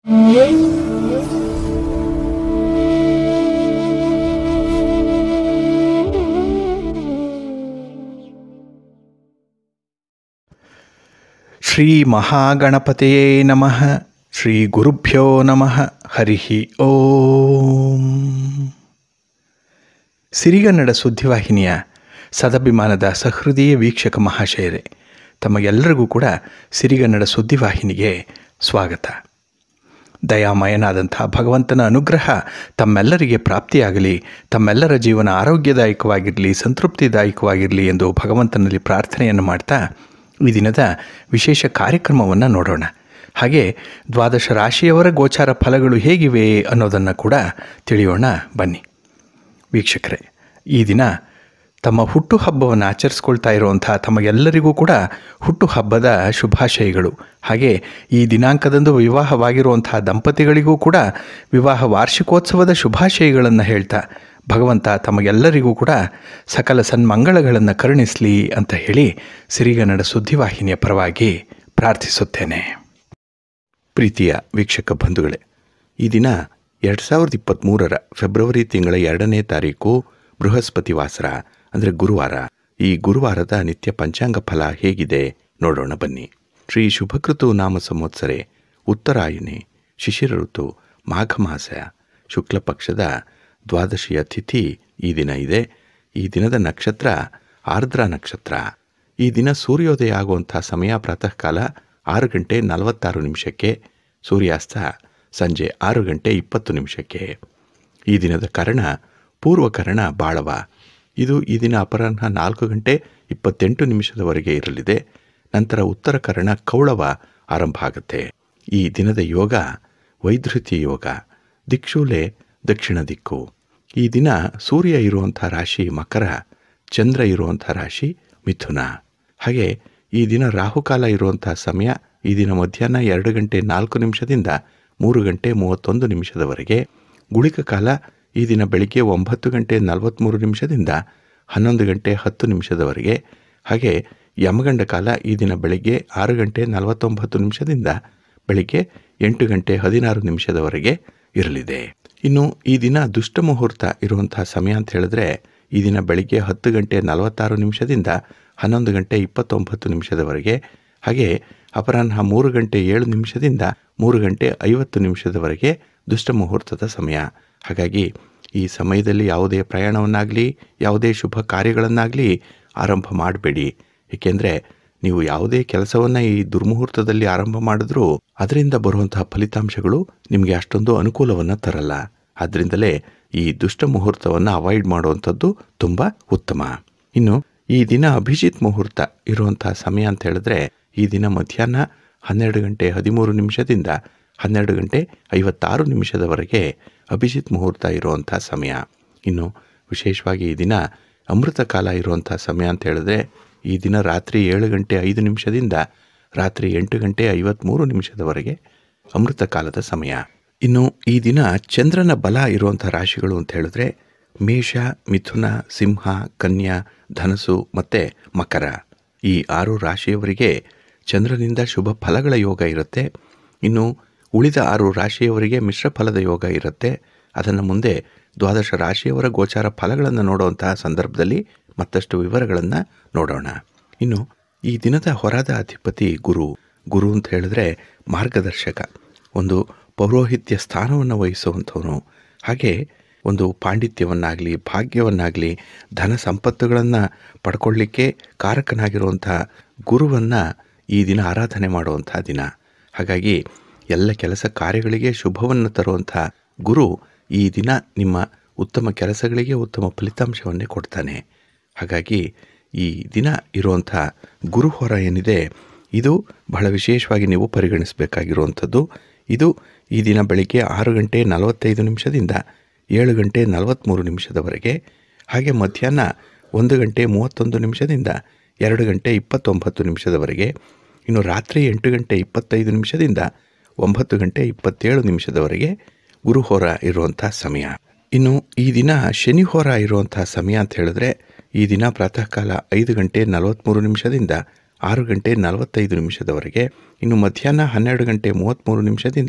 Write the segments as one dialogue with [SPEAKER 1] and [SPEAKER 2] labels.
[SPEAKER 1] ಶ್ರೀ ಮಹಾಗಣಪತಿಯೇ ನಮಃ ಶ್ರೀ ಗುರುಭ್ಯೋ ನಮಃ ಹರಿ ಓಂ ಸಿರಿಗನ್ನಡ ಸುದ್ದಿವಾಹಿನಿಯ ಸದಭಿಮಾನದ ಸಹೃದಯ ವೀಕ್ಷಕ ಮಹಾಶಯರೇ ತಮಗೆಲ್ಲರಿಗೂ ಕೂಡ ಸಿರಿಗನ್ನಡ ಸುದ್ದಿವಾಹಿನಿಗೆ ಸ್ವಾಗತ ದಯಾಮಯನಾದಂಥ ಭಗವಂತನ ಅನುಗ್ರಹ ತಮ್ಮೆಲ್ಲರಿಗೆ ಪ್ರಾಪ್ತಿಯಾಗಲಿ ತಮ್ಮೆಲ್ಲರ ಜೀವನ ಆರೋಗ್ಯದಾಯಕವಾಗಿರಲಿ ಸಂತೃಪ್ತಿದಾಯಕವಾಗಿರಲಿ ಎಂದು ಭಗವಂತನಲ್ಲಿ ಪ್ರಾರ್ಥನೆಯನ್ನು ಮಾಡ್ತಾ ಈ ದಿನದ ವಿಶೇಷ ಕಾರ್ಯಕ್ರಮವನ್ನು ನೋಡೋಣ ಹಾಗೆ ದ್ವಾದಶ ರಾಶಿಯವರ ಗೋಚಾರ ಫಲಗಳು ಹೇಗಿವೆ ಅನ್ನೋದನ್ನು ಕೂಡ ತಿಳಿಯೋಣ ಬನ್ನಿ ವೀಕ್ಷಕರೇ ಈ ದಿನ ತಮ್ಮ ಹುಟ್ಟುಹಬ್ಬವನ್ನು ಆಚರಿಸ್ಕೊಳ್ತಾ ಇರುವಂಥ ತಮಗೆಲ್ಲರಿಗೂ ಕೂಡ ಹುಟ್ಟುಹಬ್ಬದ ಶುಭಾಶಯಗಳು ಹಾಗೆ ಈ ದಿನಾಂಕದಂದು ವಿವಾಹವಾಗಿರುವಂಥ ದಂಪತಿಗಳಿಗೂ ಕೂಡ ವಿವಾಹ ವಾರ್ಷಿಕೋತ್ಸವದ ಶುಭಾಶಯಗಳನ್ನು ಹೇಳ್ತಾ ಭಗವಂತ ತಮಗೆಲ್ಲರಿಗೂ ಕೂಡ ಸಕಲ ಸನ್ಮಂಗಳಗಳನ್ನು ಕರುಣಿಸಲಿ ಅಂತ ಹೇಳಿ ಸಿರಿಗನ್ನಡ ಸುದ್ದಿವಾಹಿನಿಯ ಪರವಾಗಿ ಪ್ರಾರ್ಥಿಸುತ್ತೇನೆ ಪ್ರೀತಿಯ ವೀಕ್ಷಕ ಬಂಧುಗಳೇ ಈ ದಿನ ಎರಡು ಸಾವಿರದ ಇಪ್ಪತ್ತ್ಮೂರರ ಫೆಬ್ರವರಿ ತಿಂಗಳ ಎರಡನೇ ತಾರೀಕು ಬೃಹಸ್ಪತಿ ವಾಸರ ಅಂದರೆ ಗುರುವಾರ ಈ ಗುರುವಾರದ ನಿತ್ಯ ಪಂಚಾಂಗ ಫಲ ಹೇಗಿದೆ ನೋಡೋಣ ಬನ್ನಿ ಶ್ರೀ ಶುಭಕೃತು ನಾಮ ಸಂವತ್ಸರೆ ಉತ್ತರಾಯಣಿ ಶಿಶಿರ ಋತು ಮಾಘ ಮಾಸ ಶುಕ್ಲ ಪಕ್ಷದ ದ್ವಾದಶಿಯ ತಿಥಿ ಈ ದಿನ ಇದೆ ಈ ದಿನದ ನಕ್ಷತ್ರ ಆರ್ದ್ರ ನಕ್ಷತ್ರ ಈ ದಿನ ಸೂರ್ಯೋದಯ ಆಗುವಂಥ ಸಮಯ ಪ್ರಾತಃ ಕಾಲ ಆರು ಗಂಟೆ ನಲವತ್ತಾರು ನಿಮಿಷಕ್ಕೆ ಸೂರ್ಯಾಸ್ತ ಸಂಜೆ ಆರು ಗಂಟೆ ಇಪ್ಪತ್ತು ನಿಮಿಷಕ್ಕೆ ಈ ದಿನದ ಕರ್ಣ ಪೂರ್ವಕರ್ಣ ಬಾಳವ ಇದು ಈ ದಿನ ಅಪರಾಹ್ನ ನಾಲ್ಕು ಗಂಟೆ ಇಪ್ಪತ್ತೆಂಟು ನಿಮಿಷದವರೆಗೆ ಇರಲಿದೆ ನಂತರ ಉತ್ತರ ಕರ್ಣ ಕೌಳವ ಆರಂಭ ಆಗುತ್ತೆ ಈ ದಿನದ ಯೋಗ ವೈಧೃತಿ ಯೋಗ ದಿಕ್ಷೂಲೆ ದಕ್ಷಿಣ ದಿಕ್ಕು ಈ ದಿನ ಸೂರ್ಯ ಇರುವಂಥ ರಾಶಿ ಮಕರ ಚಂದ್ರ ಇರುವಂಥ ರಾಶಿ ಮಿಥುನ ಹಾಗೆ ಈ ದಿನ ರಾಹುಕಾಲ ಇರುವಂಥ ಸಮಯ ಈ ದಿನ ಮಧ್ಯಾಹ್ನ ಎರಡು ಗಂಟೆ ನಾಲ್ಕು ನಿಮಿಷದಿಂದ ಮೂರು ಗಂಟೆ ಮೂವತ್ತೊಂದು ನಿಮಿಷದವರೆಗೆ ಗುಳಿಕ ಕಾಲ ಈ ದಿನ ಬೆಳಿಗ್ಗೆ ಒಂಬತ್ತು ಗಂಟೆ ನಲವತ್ತ್ಮೂರು ನಿಮಿಷದಿಂದ ಹನ್ನೊಂದು ಗಂಟೆ ಹತ್ತು ನಿಮಿಷದವರೆಗೆ ಹಾಗೆ ಯಮಗಂಡ ಕಾಲ ಈ ದಿನ ಬೆಳಿಗ್ಗೆ ಆರು ಗಂಟೆ ನಲವತ್ತೊಂಬತ್ತು ನಿಮಿಷದಿಂದ ಬೆಳಿಗ್ಗೆ ಎಂಟು ಗಂಟೆ ಹದಿನಾರು ನಿಮಿಷದವರೆಗೆ ಇರಲಿದೆ ಇನ್ನು ಈ ದಿನ ದುಷ್ಟ ಮುಹೂರ್ತ ಇರುವಂತಹ ಸಮಯ ಅಂತ ಹೇಳಿದ್ರೆ ಈ ದಿನ ಬೆಳಿಗ್ಗೆ ಹತ್ತು ಗಂಟೆ ನಲವತ್ತಾರು ನಿಮಿಷದಿಂದ ಹನ್ನೊಂದು ಗಂಟೆ ಇಪ್ಪತ್ತೊಂಬತ್ತು ನಿಮಿಷದವರೆಗೆ ಹಾಗೆ ಅಪರಾಹ್ನ ಮೂರು ಗಂಟೆ ಏಳು ನಿಮಿಷದಿಂದ ಮೂರು ಗಂಟೆ ಐವತ್ತು ನಿಮಿಷದವರೆಗೆ ದುಷ್ಟ ಮುಹೂರ್ತದ ಸಮಯ ಹಾಗಾಗಿ ಈ ಸಮಯದಲ್ಲಿ ಯಾವುದೇ ಪ್ರಯಾಣವನ್ನಾಗಲಿ ಯಾವುದೇ ಶುಭ ಕಾರ್ಯಗಳನ್ನಾಗಲಿ ಆರಂಭ ಮಾಡಬೇಡಿ ಏಕೆಂದರೆ ನೀವು ಯಾವುದೇ ಕೆಲಸವನ್ನು ಈ ದುರ್ಮುಹೂರ್ತದಲ್ಲಿ ಆರಂಭ ಮಾಡಿದ್ರೂ ಅದರಿಂದ ಬರುವಂತಹ ಫಲಿತಾಂಶಗಳು ನಿಮಗೆ ಅಷ್ಟೊಂದು ಅನುಕೂಲವನ್ನು ತರಲ್ಲ ಆದ್ದರಿಂದಲೇ ಈ ದುಷ್ಟ ಮುಹೂರ್ತವನ್ನು ಅವಾಯ್ಡ್ ಮಾಡುವಂಥದ್ದು ತುಂಬ ಉತ್ತಮ ಇನ್ನು ಈ ದಿನ ಅಭಿಜಿತ್ ಮುಹೂರ್ತ ಇರುವಂತಹ ಸಮಯ ಅಂತ ಹೇಳಿದ್ರೆ ಈ ದಿನ ಮಧ್ಯಾಹ್ನ ಹನ್ನೆರಡು ಗಂಟೆ ಹದಿಮೂರು ನಿಮಿಷದಿಂದ ಹನ್ನೆರಡು ಗಂಟೆ ಐವತ್ತಾರು ನಿಮಿಷದವರೆಗೆ ಅಭಿಜಿತ್ ಮುಹೂರ್ತ ಇರುವಂಥ ಸಮಯ ಇನ್ನು ವಿಶೇಷವಾಗಿ ಈ ದಿನ ಅಮೃತ ಕಾಲ ಇರುವಂಥ ಸಮಯ ಅಂತ ಹೇಳಿದ್ರೆ ಈ ದಿನ ರಾತ್ರಿ ಏಳು ಗಂಟೆ ಐದು ನಿಮಿಷದಿಂದ ರಾತ್ರಿ ಎಂಟು ಗಂಟೆ ಐವತ್ತ್ಮೂರು ನಿಮಿಷದವರೆಗೆ ಅಮೃತ ಕಾಲದ ಸಮಯ ಇನ್ನು ಈ ದಿನ ಚಂದ್ರನ ಬಲ ಇರುವಂಥ ರಾಶಿಗಳು ಅಂತ ಹೇಳಿದ್ರೆ ಮೇಷ ಮಿಥುನ ಸಿಂಹ ಕನ್ಯಾ ಧನಸು ಮತ್ತು ಮಕರ ಈ ಆರು ರಾಶಿಯವರಿಗೆ ಚಂದ್ರನಿಂದ ಶುಭ ಫಲಗಳ ಯೋಗ ಇರುತ್ತೆ ಇನ್ನು ಉಳಿದ ಆರು ರಾಶಿಯವರಿಗೆ ಮಿಶ್ರ ಫಲದ ಯೋಗ ಇರುತ್ತೆ ಅದನ್ನು ಮುಂದೆ ದ್ವಾದಶ ರಾಶಿಯವರ ಗೋಚಾರ ಫಲಗಳನ್ನು ನೋಡುವಂತಹ ಸಂದರ್ಭದಲ್ಲಿ ಮತ್ತಷ್ಟು ವಿವರಗಳನ್ನು ನೋಡೋಣ ಇನ್ನು ಈ ದಿನದ ಹೊರದ ಅಧಿಪತಿ ಗುರು ಗುರು ಅಂತ ಹೇಳಿದ್ರೆ ಮಾರ್ಗದರ್ಶಕ ಒಂದು ಪೌರೋಹಿತ್ಯ ಸ್ಥಾನವನ್ನು ವಹಿಸುವಂಥವನು ಹಾಗೆ ಒಂದು ಪಾಂಡಿತ್ಯವನ್ನಾಗಲಿ ಭಾಗ್ಯವನ್ನಾಗಲಿ ಧನ ಸಂಪತ್ತುಗಳನ್ನು ಪಡ್ಕೊಳ್ಳಿಕ್ಕೆ ಕಾರಕನಾಗಿರುವಂಥ ಗುರುವನ್ನು ಈ ದಿನ ಆರಾಧನೆ ಮಾಡುವಂಥ ದಿನ ಹಾಗಾಗಿ ಎಲ್ಲ ಕೆಲಸ ಕಾರ್ಯಗಳಿಗೆ ಶುಭವನ್ನು ತರುವಂಥ ಗುರು ಈ ದಿನ ನಿಮ್ಮ ಉತ್ತಮ ಕೆಲಸಗಳಿಗೆ ಉತ್ತಮ ಫಲಿತಾಂಶವನ್ನೇ ಕೊಡ್ತಾನೆ ಹಾಗಾಗಿ ಈ ದಿನ ಇರುವಂಥ ಗುರುಹೊರ ಏನಿದೆ ಇದು ಬಹಳ ವಿಶೇಷವಾಗಿ ನೀವು ಪರಿಗಣಿಸಬೇಕಾಗಿರುವಂಥದ್ದು ಇದು ಈ ದಿನ ಬೆಳಿಗ್ಗೆ ಆರು ಗಂಟೆ ನಲವತ್ತೈದು ನಿಮಿಷದಿಂದ ಏಳು ಗಂಟೆ ನಲವತ್ತ್ಮೂರು ನಿಮಿಷದವರೆಗೆ ಹಾಗೆ ಮಧ್ಯಾಹ್ನ ಒಂದು ಗಂಟೆ ಮೂವತ್ತೊಂದು ನಿಮಿಷದಿಂದ ಎರಡು ಗಂಟೆ ಇಪ್ಪತ್ತೊಂಬತ್ತು ನಿಮಿಷದವರೆಗೆ ಇನ್ನು ರಾತ್ರಿ ಎಂಟು ಗಂಟೆ ಇಪ್ಪತ್ತೈದು ನಿಮಿಷದಿಂದ ಒಂಬತ್ತು ಗಂಟೆ ಇಪ್ಪತ್ತೇಳು ನಿಮಿಷದವರೆಗೆ ಗುರುಹೋರ ಇರುವಂಥ ಸಮಯ ಇನ್ನು ಈ ದಿನ ಶನಿಹೋರ ಇರುವಂಥ ಸಮಯ ಅಂತ ಹೇಳಿದ್ರೆ ಈ ದಿನ ಪ್ರಾತಃ ಕಾಲ ಐದು ಗಂಟೆ ನಲವತ್ತ್ಮೂರು ನಿಮಿಷದಿಂದ ಆರು ಗಂಟೆ ನಲವತ್ತೈದು ನಿಮಿಷದವರೆಗೆ ಇನ್ನು ಮಧ್ಯಾಹ್ನ ಹನ್ನೆರಡು ಗಂಟೆ ಮೂವತ್ತ್ಮೂರು ನಿಮಿಷದಿಂದ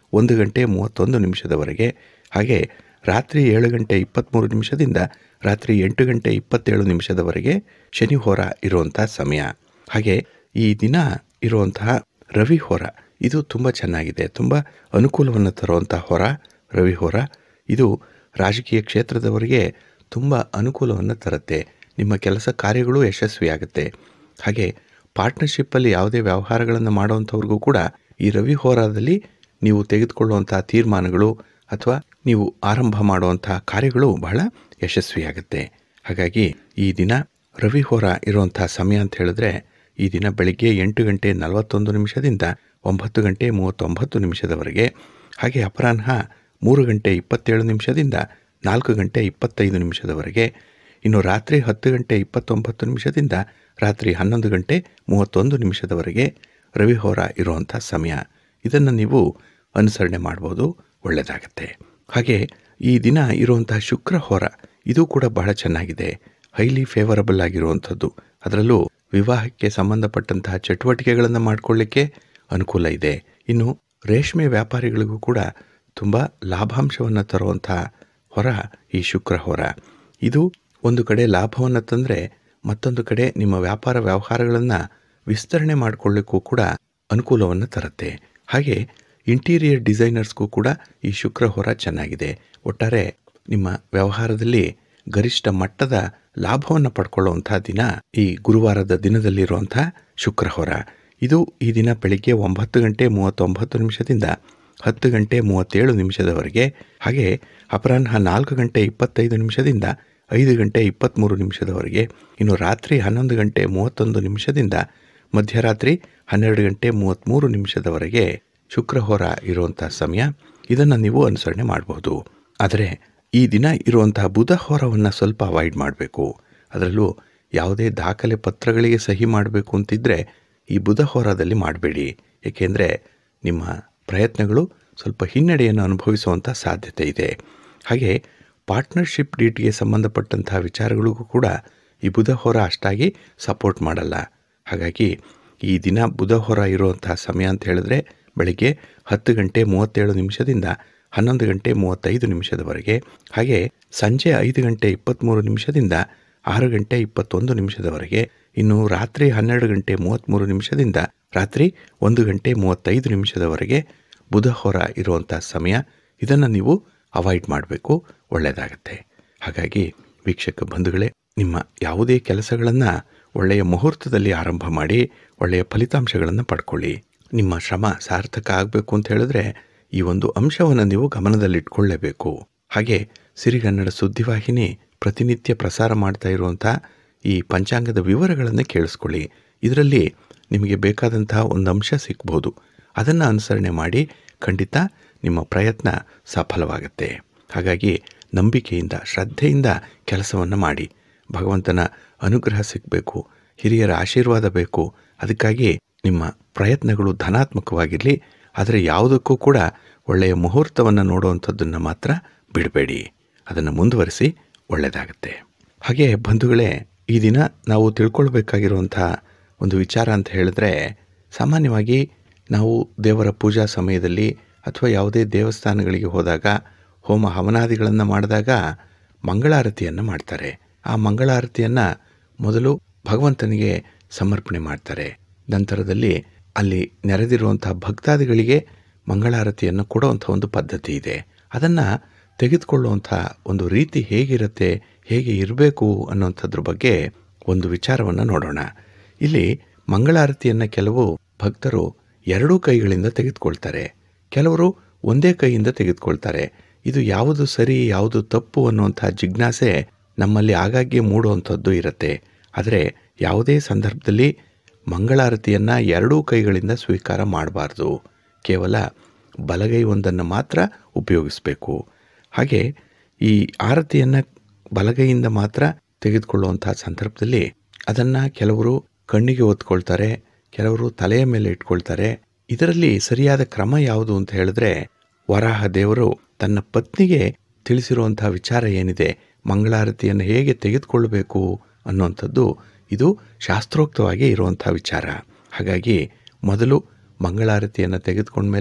[SPEAKER 1] ಒಂದು ಗಂಟೆ ಮೂವತ್ತೊಂದು ನಿಮಿಷದವರೆಗೆ ಹಾಗೆ ರಾತ್ರಿ ಏಳು ಗಂಟೆ ಇಪ್ಪತ್ತ್ಮೂರು ನಿಮಿಷದಿಂದ ರಾತ್ರಿ ಎಂಟು ಗಂಟೆ ಇಪ್ಪತ್ತೇಳು ನಿಮಿಷದವರೆಗೆ ಶನಿ ಹೋರ ಇರುವಂಥ ಸಮಯ ಹಾಗೆ ಈ ದಿನ ಇರುವಂತಹ ರವಿ ಹೋರ ಇದು ತುಂಬ ಚೆನ್ನಾಗಿದೆ ತುಂಬ ಅನುಕೂಲವನ್ನು ತರುವಂಥ ಹೊರ ರವಿ ಹೋರ ಇದು ರಾಜಕೀಯ ಕ್ಷೇತ್ರದವರಿಗೆ ತುಂಬ ಅನುಕೂಲವನ್ನು ತರುತ್ತೆ ನಿಮ್ಮ ಕೆಲಸ ಕಾರ್ಯಗಳು ಯಶಸ್ವಿಯಾಗುತ್ತೆ ಹಾಗೆ ಪಾರ್ಟ್ನರ್ಶಿಪ್ಪಲ್ಲಿ ಯಾವುದೇ ವ್ಯವಹಾರಗಳನ್ನು ಮಾಡುವಂಥವ್ರಿಗೂ ಕೂಡ ಈ ರವಿ ಹೋರಾದಲ್ಲಿ ನೀವು ತೆಗೆದುಕೊಳ್ಳುವಂಥ ತೀರ್ಮಾನಗಳು ಅಥವಾ ನೀವು ಆರಂಭ ಮಾಡುವಂಥ ಕಾರ್ಯಗಳು ಬಹಳ ಯಶಸ್ವಿಯಾಗುತ್ತೆ ಹಾಗಾಗಿ ಈ ದಿನ ರವಿ ಹೋರ ಇರುವಂಥ ಸಮಯ ಅಂತ ಹೇಳಿದ್ರೆ ಈ ದಿನ ಬೆಳಿಗ್ಗೆ ಎಂಟು ಗಂಟೆ ನಲವತ್ತೊಂದು ನಿಮಿಷದಿಂದ ಒಂಬತ್ತು ಗಂಟೆ ಮೂವತ್ತೊಂಬತ್ತು ನಿಮಿಷದವರೆಗೆ ಹಾಗೆ ಅಪರಾಹ್ನ ಮೂರು ಗಂಟೆ ಇಪ್ಪತ್ತೇಳು ನಿಮಿಷದಿಂದ ನಾಲ್ಕು ಗಂಟೆ ಇಪ್ಪತ್ತೈದು ನಿಮಿಷದವರೆಗೆ ಇನ್ನು ರಾತ್ರಿ ಹತ್ತು ಗಂಟೆ ಇಪ್ಪತ್ತೊಂಬತ್ತು ನಿಮಿಷದಿಂದ ರಾತ್ರಿ ಹನ್ನೊಂದು ಗಂಟೆ ಮೂವತ್ತೊಂದು ನಿಮಿಷದವರೆಗೆ ರವಿಹೋರ ಇರುವಂಥ ಸಮಯ ಇದನ್ನು ನೀವು ಅನುಸರಣೆ ಮಾಡ್ಬೋದು ಒಳ್ಳೆಯದಾಗತ್ತೆ ಹಾಗೆ ಈ ದಿನ ಇರುವಂಥ ಶುಕ್ರಹೋರ ಇದು ಕೂಡ ಬಹಳ ಚೆನ್ನಾಗಿದೆ ಹೈಲಿ ಫೇವರಬಲ್ ಆಗಿರುವಂಥದ್ದು ಅದರಲ್ಲೂ ವಿವಾಹಕ್ಕೆ ಸಂಬಂಧಪಟ್ಟಂತಹ ಚಟುವಟಿಕೆಗಳನ್ನು ಮಾಡಿಕೊಳ್ಳಿಕ್ಕೆ ಅನುಕೂಲ ಇದೆ ಇನ್ನು ರೇಷ್ಮೆ ವ್ಯಾಪಾರಿಗಳಿಗೂ ಕೂಡ ತುಂಬ ಲಾಭಾಂಶವನ್ನು ತರುವಂಥ ಹೊರ ಈ ಶುಕ್ರ ಹೊರ ಇದು ಒಂದು ಕಡೆ ಲಾಭವನ್ನು ತಂದರೆ ಮತ್ತೊಂದು ಕಡೆ ನಿಮ್ಮ ವ್ಯಾಪಾರ ವ್ಯವಹಾರಗಳನ್ನು ವಿಸ್ತರಣೆ ಮಾಡಿಕೊಳ್ಳಿಕ್ಕೂ ಕೂಡ ಅನುಕೂಲವನ್ನು ತರುತ್ತೆ ಹಾಗೆ ಇಂಟೀರಿಯರ್ ಡಿಸೈನರ್ಸ್ಗೂ ಕೂಡ ಈ ಶುಕ್ರ ಹೊರ ಚೆನ್ನಾಗಿದೆ ಒಟ್ಟಾರೆ ನಿಮ್ಮ ವ್ಯವಹಾರದಲ್ಲಿ ಗರಿಷ್ಠ ಮಟ್ಟದ ಲಾಭವನ್ನು ಪಡ್ಕೊಳ್ಳುವಂಥ ದಿನ ಈ ಗುರುವಾರದ ದಿನದಲ್ಲಿರುವಂಥ ಶುಕ್ರಹೊರ ಇದು ಈ ದಿನ ಬೆಳಿಗ್ಗೆ ಒಂಬತ್ತು ಗಂಟೆ ಮೂವತ್ತೊಂಬತ್ತು ನಿಮಿಷದಿಂದ ಹತ್ತು ಗಂಟೆ ಮೂವತ್ತೇಳು ನಿಮಿಷದವರೆಗೆ ಹಾಗೆ ಅಪರಾಹ್ನ ನಾಲ್ಕು ಗಂಟೆ ಇಪ್ಪತ್ತೈದು ನಿಮಿಷದಿಂದ ಐದು ಗಂಟೆ ಇಪ್ಪತ್ತ್ಮೂರು ನಿಮಿಷದವರೆಗೆ ಇನ್ನು ರಾತ್ರಿ ಹನ್ನೊಂದು ಗಂಟೆ ಮೂವತ್ತೊಂದು ನಿಮಿಷದಿಂದ ಮಧ್ಯರಾತ್ರಿ ಹನ್ನೆರಡು ಗಂಟೆ ಮೂವತ್ತ್ಮೂರು ನಿಮಿಷದವರೆಗೆ ಶುಕ್ರಹೋರ ಇರುವಂಥ ಸಮಯ ಇದನ್ನು ನೀವು ಅನುಸರಣೆ ಮಾಡಬಹುದು ಆದರೆ ಈ ದಿನ ಇರುವಂತಹ ಬುಧ ಹೋರವನ್ನು ಸ್ವಲ್ಪ ಅವಾಯ್ಡ್ ಮಾಡಬೇಕು ಅದರಲ್ಲೂ ಯಾವುದೇ ದಾಖಲೆ ಪತ್ರಗಳಿಗೆ ಸಹಿ ಮಾಡಬೇಕು ಅಂತಿದ್ದರೆ ಈ ಬುಧ ಹೋರಾದಲ್ಲಿ ಮಾಡಬೇಡಿ ಏಕೆಂದರೆ ನಿಮ್ಮ ಪ್ರಯತ್ನಗಳು ಸ್ವಲ್ಪ ಹಿನ್ನಡೆಯನ್ನು ಅನುಭವಿಸುವಂಥ ಸಾಧ್ಯತೆ ಇದೆ ಹಾಗೆ ಪಾರ್ಟ್ನರ್ಶಿಪ್ ಡೇಟ್ಗೆ ಸಂಬಂಧಪಟ್ಟಂಥ ವಿಚಾರಗಳಿಗೂ ಕೂಡ ಈ ಬುಧ ಹೊರ ಅಷ್ಟಾಗಿ ಸಪೋರ್ಟ್ ಮಾಡಲ್ಲ ಹಾಗಾಗಿ ಈ ದಿನ ಬುಧ ಹೊರ ಇರುವಂತಹ ಸಮಯ ಅಂತ ಹೇಳಿದ್ರೆ ಬೆಳಿಗ್ಗೆ ಹತ್ತು ಗಂಟೆ ಮೂವತ್ತೇಳು ನಿಮಿಷದಿಂದ ಹನ್ನೊಂದು ಗಂಟೆ ಮೂವತ್ತೈದು ನಿಮಿಷದವರೆಗೆ ಹಾಗೆ ಸಂಜೆ ಐದು ಗಂಟೆ ಇಪ್ಪತ್ತ್ಮೂರು ನಿಮಿಷದಿಂದ ಆರು ಗಂಟೆ ಇಪ್ಪತ್ತೊಂದು ನಿಮಿಷದವರೆಗೆ ಇನ್ನು ರಾತ್ರಿ ಹನ್ನೆರಡು ಗಂಟೆ ಮೂವತ್ತ್ಮೂರು ನಿಮಿಷದಿಂದ ರಾತ್ರಿ ಒಂದು ಗಂಟೆ ಮೂವತ್ತೈದು ನಿಮಿಷದವರೆಗೆ ಬುಧ ಹೊರ ಇರುವಂಥ ಸಮಯ ಇದನ್ನು ನೀವು ಅವಾಯ್ಡ್ ಮಾಡಬೇಕು ಒಳ್ಳೆಯದಾಗತ್ತೆ ಹಾಗಾಗಿ ವೀಕ್ಷಕ ಬಂಧುಗಳೇ ನಿಮ್ಮ ಯಾವುದೇ ಕೆಲಸಗಳನ್ನು ಒಳ್ಳೆಯ ಮುಹೂರ್ತದಲ್ಲಿ ಆರಂಭ ಮಾಡಿ ಒಳ್ಳೆಯ ಫಲಿತಾಂಶಗಳನ್ನು ಪಡ್ಕೊಳ್ಳಿ ನಿಮ್ಮ ಶ್ರಮ ಸಾರ್ಥಕ ಆಗಬೇಕು ಅಂತ ಹೇಳಿದ್ರೆ ಈ ಒಂದು ಅಂಶವನ್ನು ನೀವು ಗಮನದಲ್ಲಿಟ್ಕೊಳ್ಳೇಬೇಕು ಹಾಗೆ ಸಿರಿಗನ್ನಡ ಸುದ್ದಿವಾಹಿನಿ ಪ್ರತಿನಿತ್ಯ ಪ್ರಸಾರ ಮಾಡ್ತಾ ಇರುವಂಥ ಈ ಪಂಚಾಂಗದ ವಿವರಗಳನ್ನು ಕೇಳಿಸ್ಕೊಳ್ಳಿ ಇದರಲ್ಲಿ ನಿಮಗೆ ಬೇಕಾದಂತಹ ಒಂದು ಅಂಶ ಸಿಗ್ಬೋದು ಅದನ್ನು ಅನುಸರಣೆ ಮಾಡಿ ಖಂಡಿತ ನಿಮ್ಮ ಪ್ರಯತ್ನ ಸಫಲವಾಗುತ್ತೆ ಹಾಗಾಗಿ ನಂಬಿಕೆಯಿಂದ ಶ್ರದ್ಧೆಯಿಂದ ಕೆಲಸವನ್ನು ಮಾಡಿ ಭಗವಂತನ ಅನುಗ್ರಹ ಸಿಗಬೇಕು ಹಿರಿಯರ ಆಶೀರ್ವಾದ ಬೇಕು ಅದಕ್ಕಾಗಿ ನಿಮ್ಮ ಪ್ರಯತ್ನಗಳು ಧನಾತ್ಮಕವಾಗಿರಲಿ ಆದರೆ ಯಾವುದಕ್ಕೂ ಕೂಡ ಒಳ್ಳೆಯ ಮುಹೂರ್ತವನ್ನು ನೋಡುವಂಥದ್ದನ್ನು ಮಾತ್ರ ಬಿಡಬೇಡಿ ಅದನ್ನು ಮುಂದುವರಿಸಿ ಒಳ್ಳೆಯದಾಗುತ್ತೆ ಹಾಗೆ ಬಂಧುಗಳೇ ಈ ದಿನ ನಾವು ತಿಳ್ಕೊಳ್ಬೇಕಾಗಿರುವಂಥ ಒಂದು ವಿಚಾರ ಅಂತ ಹೇಳಿದ್ರೆ ಸಾಮಾನ್ಯವಾಗಿ ನಾವು ದೇವರ ಪೂಜಾ ಸಮಯದಲ್ಲಿ ಅಥವಾ ಯಾವುದೇ ದೇವಸ್ಥಾನಗಳಿಗೆ ಹೋದಾಗ ಹೋಮ ಹವನಾದಿಗಳನ್ನು ಮಾಡಿದಾಗ ಮಂಗಳಾರತಿಯನ್ನು ಮಾಡ್ತಾರೆ ಆ ಮಂಗಳಾರತಿಯನ್ನು ಮೊದಲು ಭಗವಂತನಿಗೆ ಸಮರ್ಪಣೆ ಮಾಡ್ತಾರೆ ನಂತರದಲ್ಲಿ ಅಲ್ಲಿ ನೆರೆದಿರುವಂಥ ಭಕ್ತಾದಿಗಳಿಗೆ ಮಂಗಳಾರತಿಯನ್ನು ಕೊಡುವಂಥ ಒಂದು ಪದ್ಧತಿ ಇದೆ ಅದನ್ನು ತೆಗೆದುಕೊಳ್ಳುವಂಥ ಒಂದು ರೀತಿ ಹೇಗಿರುತ್ತೆ ಹೇಗೆ ಇರಬೇಕು ಅನ್ನೋಂಥದ್ರ ಬಗ್ಗೆ ಒಂದು ವಿಚಾರವನ್ನು ನೋಡೋಣ ಇಲ್ಲಿ ಮಂಗಳಾರತಿಯನ್ನು ಕೆಲವು ಭಕ್ತರು ಎರಡೂ ಕೈಗಳಿಂದ ತೆಗೆದುಕೊಳ್ತಾರೆ ಕೆಲವರು ಒಂದೇ ಕೈಯಿಂದ ತೆಗೆದುಕೊಳ್ತಾರೆ ಇದು ಯಾವುದು ಸರಿ ಯಾವುದು ತಪ್ಪು ಅನ್ನುವಂಥ ಜಿಜ್ಞಾಸೆ ನಮ್ಮಲ್ಲಿ ಆಗಾಗ್ಗೆ ಮೂಡುವಂಥದ್ದು ಇರುತ್ತೆ ಆದರೆ ಯಾವುದೇ ಸಂದರ್ಭದಲ್ಲಿ ಮಂಗಳಾರತಿಯನ್ನು ಎರಡೂ ಕೈಗಳಿಂದ ಸ್ವೀಕಾರ ಮಾಡಬಾರ್ದು ಕೇವಲ ಬಲಗೈ ಒಂದನ್ನು ಮಾತ್ರ ಉಪಯೋಗಿಸಬೇಕು ಹಾಗೆ ಈ ಆರತಿಯನ್ನು ಬಲಗೈಯಿಂದ ಮಾತ್ರ ತೆಗೆದುಕೊಳ್ಳುವಂಥ ಸಂದರ್ಭದಲ್ಲಿ ಅದನ್ನು ಕೆಲವರು ಕಣ್ಣಿಗೆ ಒತ್ಕೊಳ್ತಾರೆ ಕೆಲವರು ತಲೆಯ ಮೇಲೆ ಇಟ್ಕೊಳ್ತಾರೆ ಇದರಲ್ಲಿ ಸರಿಯಾದ ಕ್ರಮ ಯಾವುದು ಅಂತ ಹೇಳಿದ್ರೆ ವರಾಹ ದೇವರು ತನ್ನ ಪತ್ನಿಗೆ ತಿಳಿಸಿರುವಂಥ ವಿಚಾರ ಏನಿದೆ ಮಂಗಳಾರತಿಯನ್ನು ಹೇಗೆ ತೆಗೆದುಕೊಳ್ಬೇಕು ಅನ್ನುವಂಥದ್ದು ಇದು ಶಾಸ್ತ್ರೋಕ್ತವಾಗಿ ಇರುವಂಥ ವಿಚಾರ ಹಾಗಾಗಿ ಮೊದಲು ಮಂಗಳಾರತಿಯನ್ನು ತೆಗೆದುಕೊಂಡ್ಮೇಲೆ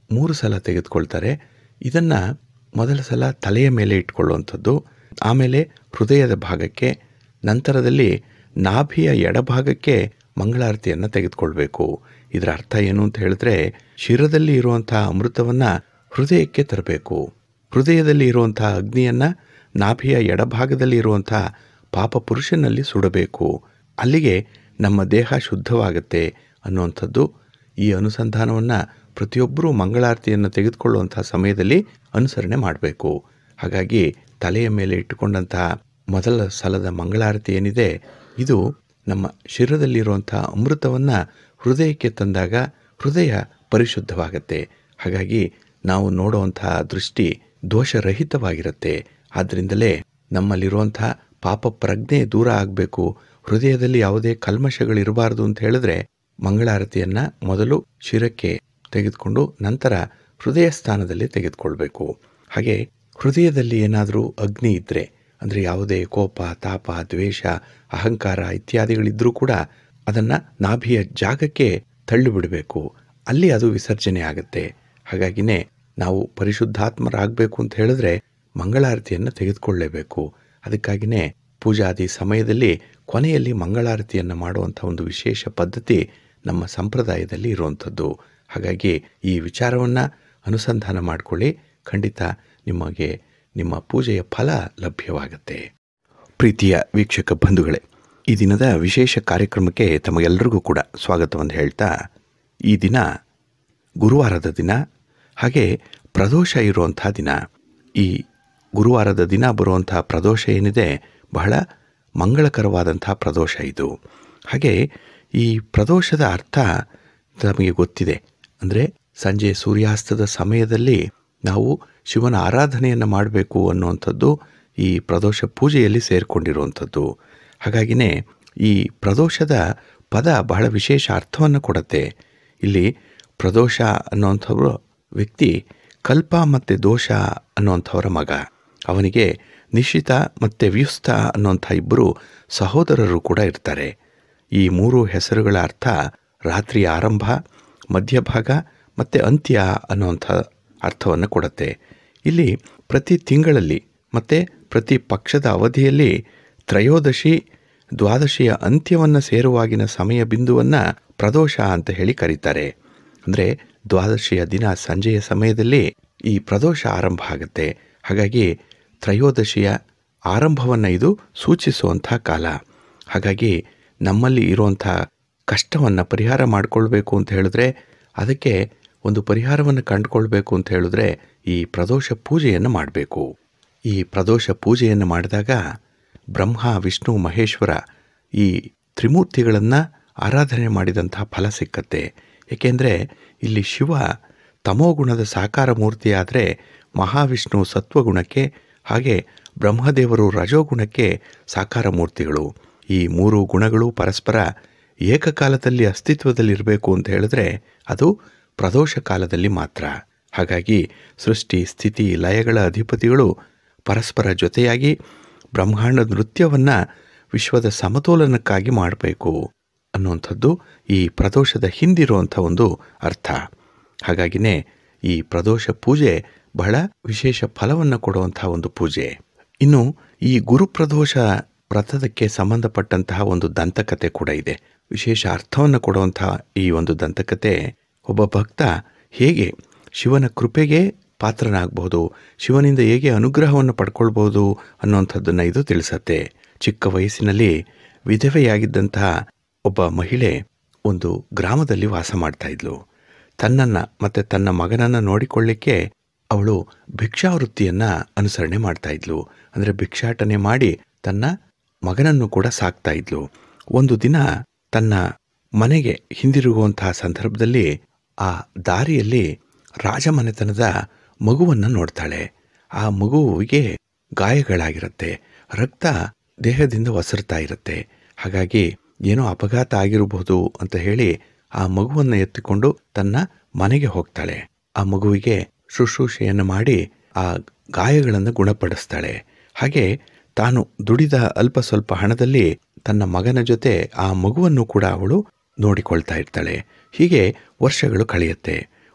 [SPEAKER 1] ಮೂರು ಸಲ ತೆಗೆದುಕೊಳ್ತಾರೆ ಇದನ್ನು ಮೊದಲ ಸಲ ತಲೆಯ ಮೇಲೆ ಇಟ್ಕೊಳ್ಳುವಂಥದ್ದು ಆಮೇಲೆ ಹೃದಯದ ಭಾಗಕ್ಕೆ ನಂತರದಲ್ಲಿ ನಾಭಿಯ ಎಡಭಾಗಕ್ಕೆ ಮಂಗಳಾರತಿಯನ್ನು ತೆಗೆದುಕೊಳ್ಬೇಕು ಇದರ ಅರ್ಥ ಏನು ಅಂತ ಹೇಳಿದ್ರೆ ಶಿರದಲ್ಲಿ ಇರುವಂಥ ಅಮೃತವನ್ನು ಹೃದಯಕ್ಕೆ ತರಬೇಕು ಹೃದಯದಲ್ಲಿ ಇರುವಂಥ ಅಗ್ನಿಯನ್ನು ನಾಭಿಯ ಎಡಭಾಗದಲ್ಲಿ ಇರುವಂಥ ಪಾಪ ಪುರುಷನಲ್ಲಿ ಸುಡಬೇಕು ಅಲ್ಲಿಗೆ ನಮ್ಮ ದೇಹ ಶುದ್ಧವಾಗುತ್ತೆ ಅನ್ನುವಂಥದ್ದು ಈ ಅನುಸಂಧಾನವನ್ನು ಪ್ರತಿಯೊಬ್ಬರೂ ಮಂಗಳಾರತಿಯನ್ನು ತೆಗೆದುಕೊಳ್ಳುವಂಥ ಸಮಯದಲ್ಲಿ ಅನುಸರಣೆ ಮಾಡಬೇಕು ಹಾಗಾಗಿ ತಲೆಯ ಮೇಲೆ ಇಟ್ಟುಕೊಂಡಂತಹ ಮೊದಲ ಸಲದ ಮಂಗಳಾರತಿ ಏನಿದೆ ಇದು ನಮ್ಮ ಶಿರದಲ್ಲಿರುವಂಥ ಅಮೃತವನ್ನು ಹೃದಯಕ್ಕೆ ತಂದಾಗ ಹೃದಯ ಪರಿಶುದ್ಧವಾಗತ್ತೆ ಹಾಗಾಗಿ ನಾವು ನೋಡುವಂತಹ ದೃಷ್ಟಿ ದೋಷರಹಿತವಾಗಿರುತ್ತೆ ಆದ್ದರಿಂದಲೇ ನಮ್ಮಲ್ಲಿರುವಂಥ ಪಾಪ ಪ್ರಜ್ಞೆ ದೂರ ಆಗಬೇಕು ಹೃದಯದಲ್ಲಿ ಯಾವುದೇ ಕಲ್ಮಶಗಳಿರಬಾರ್ದು ಅಂತ ಹೇಳಿದ್ರೆ ಮಂಗಳಾರತಿಯನ್ನು ಮೊದಲು ಶಿರಕ್ಕೆ ತೆಗೆದುಕೊಂಡು ನಂತರ ಹೃದಯ ಸ್ಥಾನದಲ್ಲಿ ತೆಗೆದುಕೊಳ್ಬೇಕು ಹಾಗೆ ಹೃದಯದಲ್ಲಿ ಏನಾದರೂ ಅಗ್ನಿ ಇದ್ದರೆ ಅಂದರೆ ಯಾವುದೇ ಕೋಪ ತಾಪ ದ್ವೇಷ ಅಹಂಕಾರ ಇತ್ಯಾದಿಗಳಿದ್ದರೂ ಕೂಡ ಅದನ್ನು ನಾಭಿಯ ಜಾಗಕ್ಕೆ ತಳ್ಳಿಬಿಡಬೇಕು ಅಲ್ಲಿ ಅದು ವಿಸರ್ಜನೆ ಆಗುತ್ತೆ ಹಾಗಾಗಿನೇ ನಾವು ಪರಿಶುದ್ಧಾತ್ಮರಾಗಬೇಕು ಅಂತ ಹೇಳಿದ್ರೆ ಮಂಗಳಾರತಿಯನ್ನು ತೆಗೆದುಕೊಳ್ಳಲೇಬೇಕು ಅದಕ್ಕಾಗಿಯೇ ಪೂಜಾದಿ ಸಮಯದಲ್ಲಿ ಕೊನೆಯಲ್ಲಿ ಮಂಗಳಾರತಿಯನ್ನು ಮಾಡುವಂಥ ಒಂದು ವಿಶೇಷ ಪದ್ಧತಿ ನಮ್ಮ ಸಂಪ್ರದಾಯದಲ್ಲಿ ಇರುವಂಥದ್ದು ಹಾಗಾಗಿ ಈ ವಿಚಾರವನ್ನು ಅನುಸಂಧಾನ ಮಾಡಿಕೊಳ್ಳಿ ಖಂಡಿತ ನಿಮಗೆ ನಿಮ್ಮ ಪೂಜೆಯ ಫಲ ಲಭ್ಯವಾಗುತ್ತೆ ಪ್ರೀತಿಯ ವೀಕ್ಷಕ ಬಂಧುಗಳೇ ಈ ದಿನದ ವಿಶೇಷ ಕಾರ್ಯಕ್ರಮಕ್ಕೆ ತಮಗೆಲ್ಲರಿಗೂ ಕೂಡ ಸ್ವಾಗತವನ್ನು ಹೇಳ್ತಾ ಈ ದಿನ ಗುರುವಾರದ ದಿನ ಹಾಗೆ ಪ್ರದೋಷ ಇರುವಂಥ ದಿನ ಈ ಗುರುವಾರದ ದಿನ ಬರುವಂಥ ಪ್ರದೋಷ ಏನಿದೆ ಬಹಳ ಮಂಗಳಕರವಾದಂಥ ಪ್ರದೋಷ ಇದು ಹಾಗೆ ಈ ಪ್ರದೋಷದ ಅರ್ಥ ನಮಗೆ ಗೊತ್ತಿದೆ ಅಂದರೆ ಸಂಜೆ ಸೂರ್ಯಾಸ್ತದ ಸಮಯದಲ್ಲಿ ನಾವು ಶಿವನ ಆರಾಧನೆಯನ್ನು ಮಾಡಬೇಕು ಅನ್ನುವಂಥದ್ದು ಈ ಪ್ರದೋಷ ಪೂಜೆಯಲ್ಲಿ ಸೇರಿಕೊಂಡಿರುವಂಥದ್ದು ಹಾಗಾಗಿನೇ ಈ ಪ್ರದೋಷದ ಪದ ಬಹಳ ವಿಶೇಷ ಅರ್ಥವನ್ನು ಕೊಡುತ್ತೆ ಇಲ್ಲಿ ಪ್ರದೋಷ ಅನ್ನುವಂಥವ್ರು ವ್ಯಕ್ತಿ ಕಲ್ಪ ಮತ್ತು ದೋಷ ಅನ್ನುವಂಥವರ ಮಗ ಅವನಿಗೆ ನಿಶ್ಚಿತ ಮತ್ತು ವ್ಯುಸ್ತ ಅನ್ನುವಂಥ ಇಬ್ಬರು ಸಹೋದರರು ಕೂಡ ಇರ್ತಾರೆ ಈ ಮೂರು ಹೆಸರುಗಳ ಅರ್ಥ ರಾತ್ರಿಯ ಆರಂಭ ಮಧ್ಯಭಾಗ ಮತ್ತು ಅಂತ್ಯ ಅನ್ನುವಂಥ ಅರ್ಥವನ್ನು ಕೊಡುತ್ತೆ ಇಲ್ಲಿ ಪ್ರತಿ ತಿಂಗಳಲ್ಲಿ ಮತ್ತು ಪ್ರತಿ ಪಕ್ಷದ ಅವಧಿಯಲ್ಲಿ ತ್ರಯೋದಶಿ ದ್ವಾದಶಿಯ ಅಂತ್ಯವನ್ನು ಸೇರುವಾಗಿನ ಸಮಯ ಬಿಂದುವನ್ನು ಪ್ರದೋಷ ಅಂತ ಹೇಳಿ ಕರೀತಾರೆ ಅಂದರೆ ದ್ವಾದಶಿಯ ದಿನ ಸಂಜೆಯ ಸಮಯದಲ್ಲಿ ಈ ಪ್ರದೋಷ ಆರಂಭ ಆಗುತ್ತೆ ಹಾಗಾಗಿ ತ್ರಯೋದಶಿಯ ಆರಂಭವನ್ನು ಇದು ಸೂಚಿಸುವಂಥ ಕಾಲ ಹಾಗಾಗಿ ನಮ್ಮಲ್ಲಿ ಇರುವಂಥ ಕಷ್ಟವನ್ನು ಪರಿಹಾರ ಮಾಡಿಕೊಳ್ಬೇಕು ಅಂತ ಹೇಳಿದ್ರೆ ಅದಕ್ಕೆ ಒಂದು ಪರಿಹಾರವನ್ನು ಕಂಡುಕೊಳ್ಬೇಕು ಅಂತ ಹೇಳಿದ್ರೆ ಈ ಪ್ರದೋಷ ಪೂಜೆಯನ್ನು ಮಾಡಬೇಕು ಈ ಪ್ರದೋಷ ಪೂಜೆಯನ್ನು ಮಾಡಿದಾಗ ಬ್ರಹ್ಮ ವಿಷ್ಣು ಮಹೇಶ್ವರ ಈ ತ್ರಿಮೂರ್ತಿಗಳನ್ನು ಆರಾಧನೆ ಮಾಡಿದಂಥ ಫಲ ಸಿಕ್ಕತ್ತೆ ಏಕೆಂದರೆ ಇಲ್ಲಿ ಶಿವ ತಮೋಗುಣದ ಸಾಕಾರ ಮೂರ್ತಿಯಾದರೆ ಮಹಾವಿಷ್ಣು ಸತ್ವಗುಣಕ್ಕೆ ಹಾಗೆ ಬ್ರಹ್ಮದೇವರು ರಜೋಗುಣಕ್ಕೆ ಸಾಕಾರ ಮೂರ್ತಿಗಳು ಈ ಮೂರು ಗುಣಗಳು ಪರಸ್ಪರ ಏಕಕಾಲದಲ್ಲಿ ಅಸ್ತಿತ್ವದಲ್ಲಿರಬೇಕು ಅಂತ ಹೇಳಿದ್ರೆ ಅದು ಪ್ರದೋಷ ಕಾಲದಲ್ಲಿ ಮಾತ್ರ ಹಾಗಾಗಿ ಸೃಷ್ಟಿ ಸ್ಥಿತಿ ಲಯಗಳ ಅಧಿಪತಿಗಳು ಪರಸ್ಪರ ಜೊತೆಯಾಗಿ ಬ್ರಹ್ಮಾಂಡ ನೃತ್ಯವನ್ನು ವಿಶ್ವದ ಸಮತೋಲನಕ್ಕಾಗಿ ಮಾಡಬೇಕು ಅನ್ನುವಂಥದ್ದು ಈ ಪ್ರದೋಷದ ಹಿಂದಿರುವಂಥ ಒಂದು ಅರ್ಥ ಹಾಗಾಗಿನೇ ಈ ಪ್ರದೋಷ ಪೂಜೆ ಬಹಳ ವಿಶೇಷ ಫಲವನ್ನು ಕೊಡುವಂಥ ಒಂದು ಪೂಜೆ ಇನ್ನು ಈ ಗುರುಪ್ರದೋಷ ವ್ರತದಕ್ಕೆ ಸಂಬಂಧಪಟ್ಟಂತಹ ಒಂದು ದಂತಕತೆ ಕೂಡ ಇದೆ ವಿಶೇಷ ಅರ್ಥವನ್ನು ಕೊಡುವಂಥ ಈ ಒಂದು ದಂತಕತೆ ಒಬ್ಬ ಭಕ್ತ ಹೇಗೆ ಶಿವನ ಕೃಪೆಗೆ ಪಾತ್ರನಾಗಬಹುದು ಶಿವನಿಂದ ಹೇಗೆ ಅನುಗ್ರಹವನ್ನು ಪಡ್ಕೊಳ್ಬೋದು ಅನ್ನುವಂಥದ್ದನ್ನು ಇದು ತಿಳಿಸತ್ತೆ ಚಿಕ್ಕ ವಯಸ್ಸಿನಲ್ಲಿ ವಿಧವೆಯಾಗಿದ್ದಂತಹ ಒಬ್ಬ ಮಹಿಳೆ ಒಂದು ಗ್ರಾಮದಲ್ಲಿ ವಾಸ ಮಾಡ್ತಾ ಇದ್ಲು ತನ್ನನ್ನು ಮತ್ತು ತನ್ನ ಮಗನನ್ನು ನೋಡಿಕೊಳ್ಳಿಕ್ಕೆ ಅವಳು ಭಿಕ್ಷಾವೃತ್ತಿಯನ್ನು ಅನುಸರಣೆ ಮಾಡ್ತಾ ಇದ್ಲು ಅಂದರೆ ಭಿಕ್ಷಾಟನೆ ಮಾಡಿ ತನ್ನ ಮಗನನ್ನು ಕೂಡ ಸಾಕ್ತಾ ಇದ್ಲು ಒಂದು ದಿನ ತನ್ನ ಮನೆಗೆ ಹಿಂದಿರುಗುವಂತಹ ಸಂದರ್ಭದಲ್ಲಿ ಆ ದಾರಿಯಲ್ಲಿ ರಾಜಮನೆತನದ ಮಗುವನ್ನು ನೋಡ್ತಾಳೆ ಆ ಮಗುವಿಗೆ ಗಾಯಗಳಾಗಿರುತ್ತೆ ರಕ್ತ ದೇಹದಿಂದ ಒಸರ್ತಾ ಇರುತ್ತೆ ಹಾಗಾಗಿ ಏನೋ ಅಪಘಾತ ಆಗಿರಬಹುದು ಅಂತ ಹೇಳಿ ಆ ಮಗುವನ್ನು ಎತ್ತಿಕೊಂಡು ತನ್ನ ಮನೆಗೆ ಹೋಗ್ತಾಳೆ ಆ ಮಗುವಿಗೆ ಶುಶ್ರೂಷೆಯನ್ನು ಮಾಡಿ ಆ ಗಾಯಗಳನ್ನು ಗುಣಪಡಿಸ್ತಾಳೆ ಹಾಗೆ ತಾನು ದುಡಿದ ಅಲ್ಪ ಸ್ವಲ್ಪ ಹಣದಲ್ಲಿ ತನ್ನ ಮಗನ ಜೊತೆ ಆ ಮಗುವನ್ನು ಕೂಡ ಅವಳು ನೋಡಿಕೊಳ್ತಾ ಇರ್ತಾಳೆ ಹೀಗೆ ವರ್ಷಗಳು ಕಳೆಯುತ್ತೆ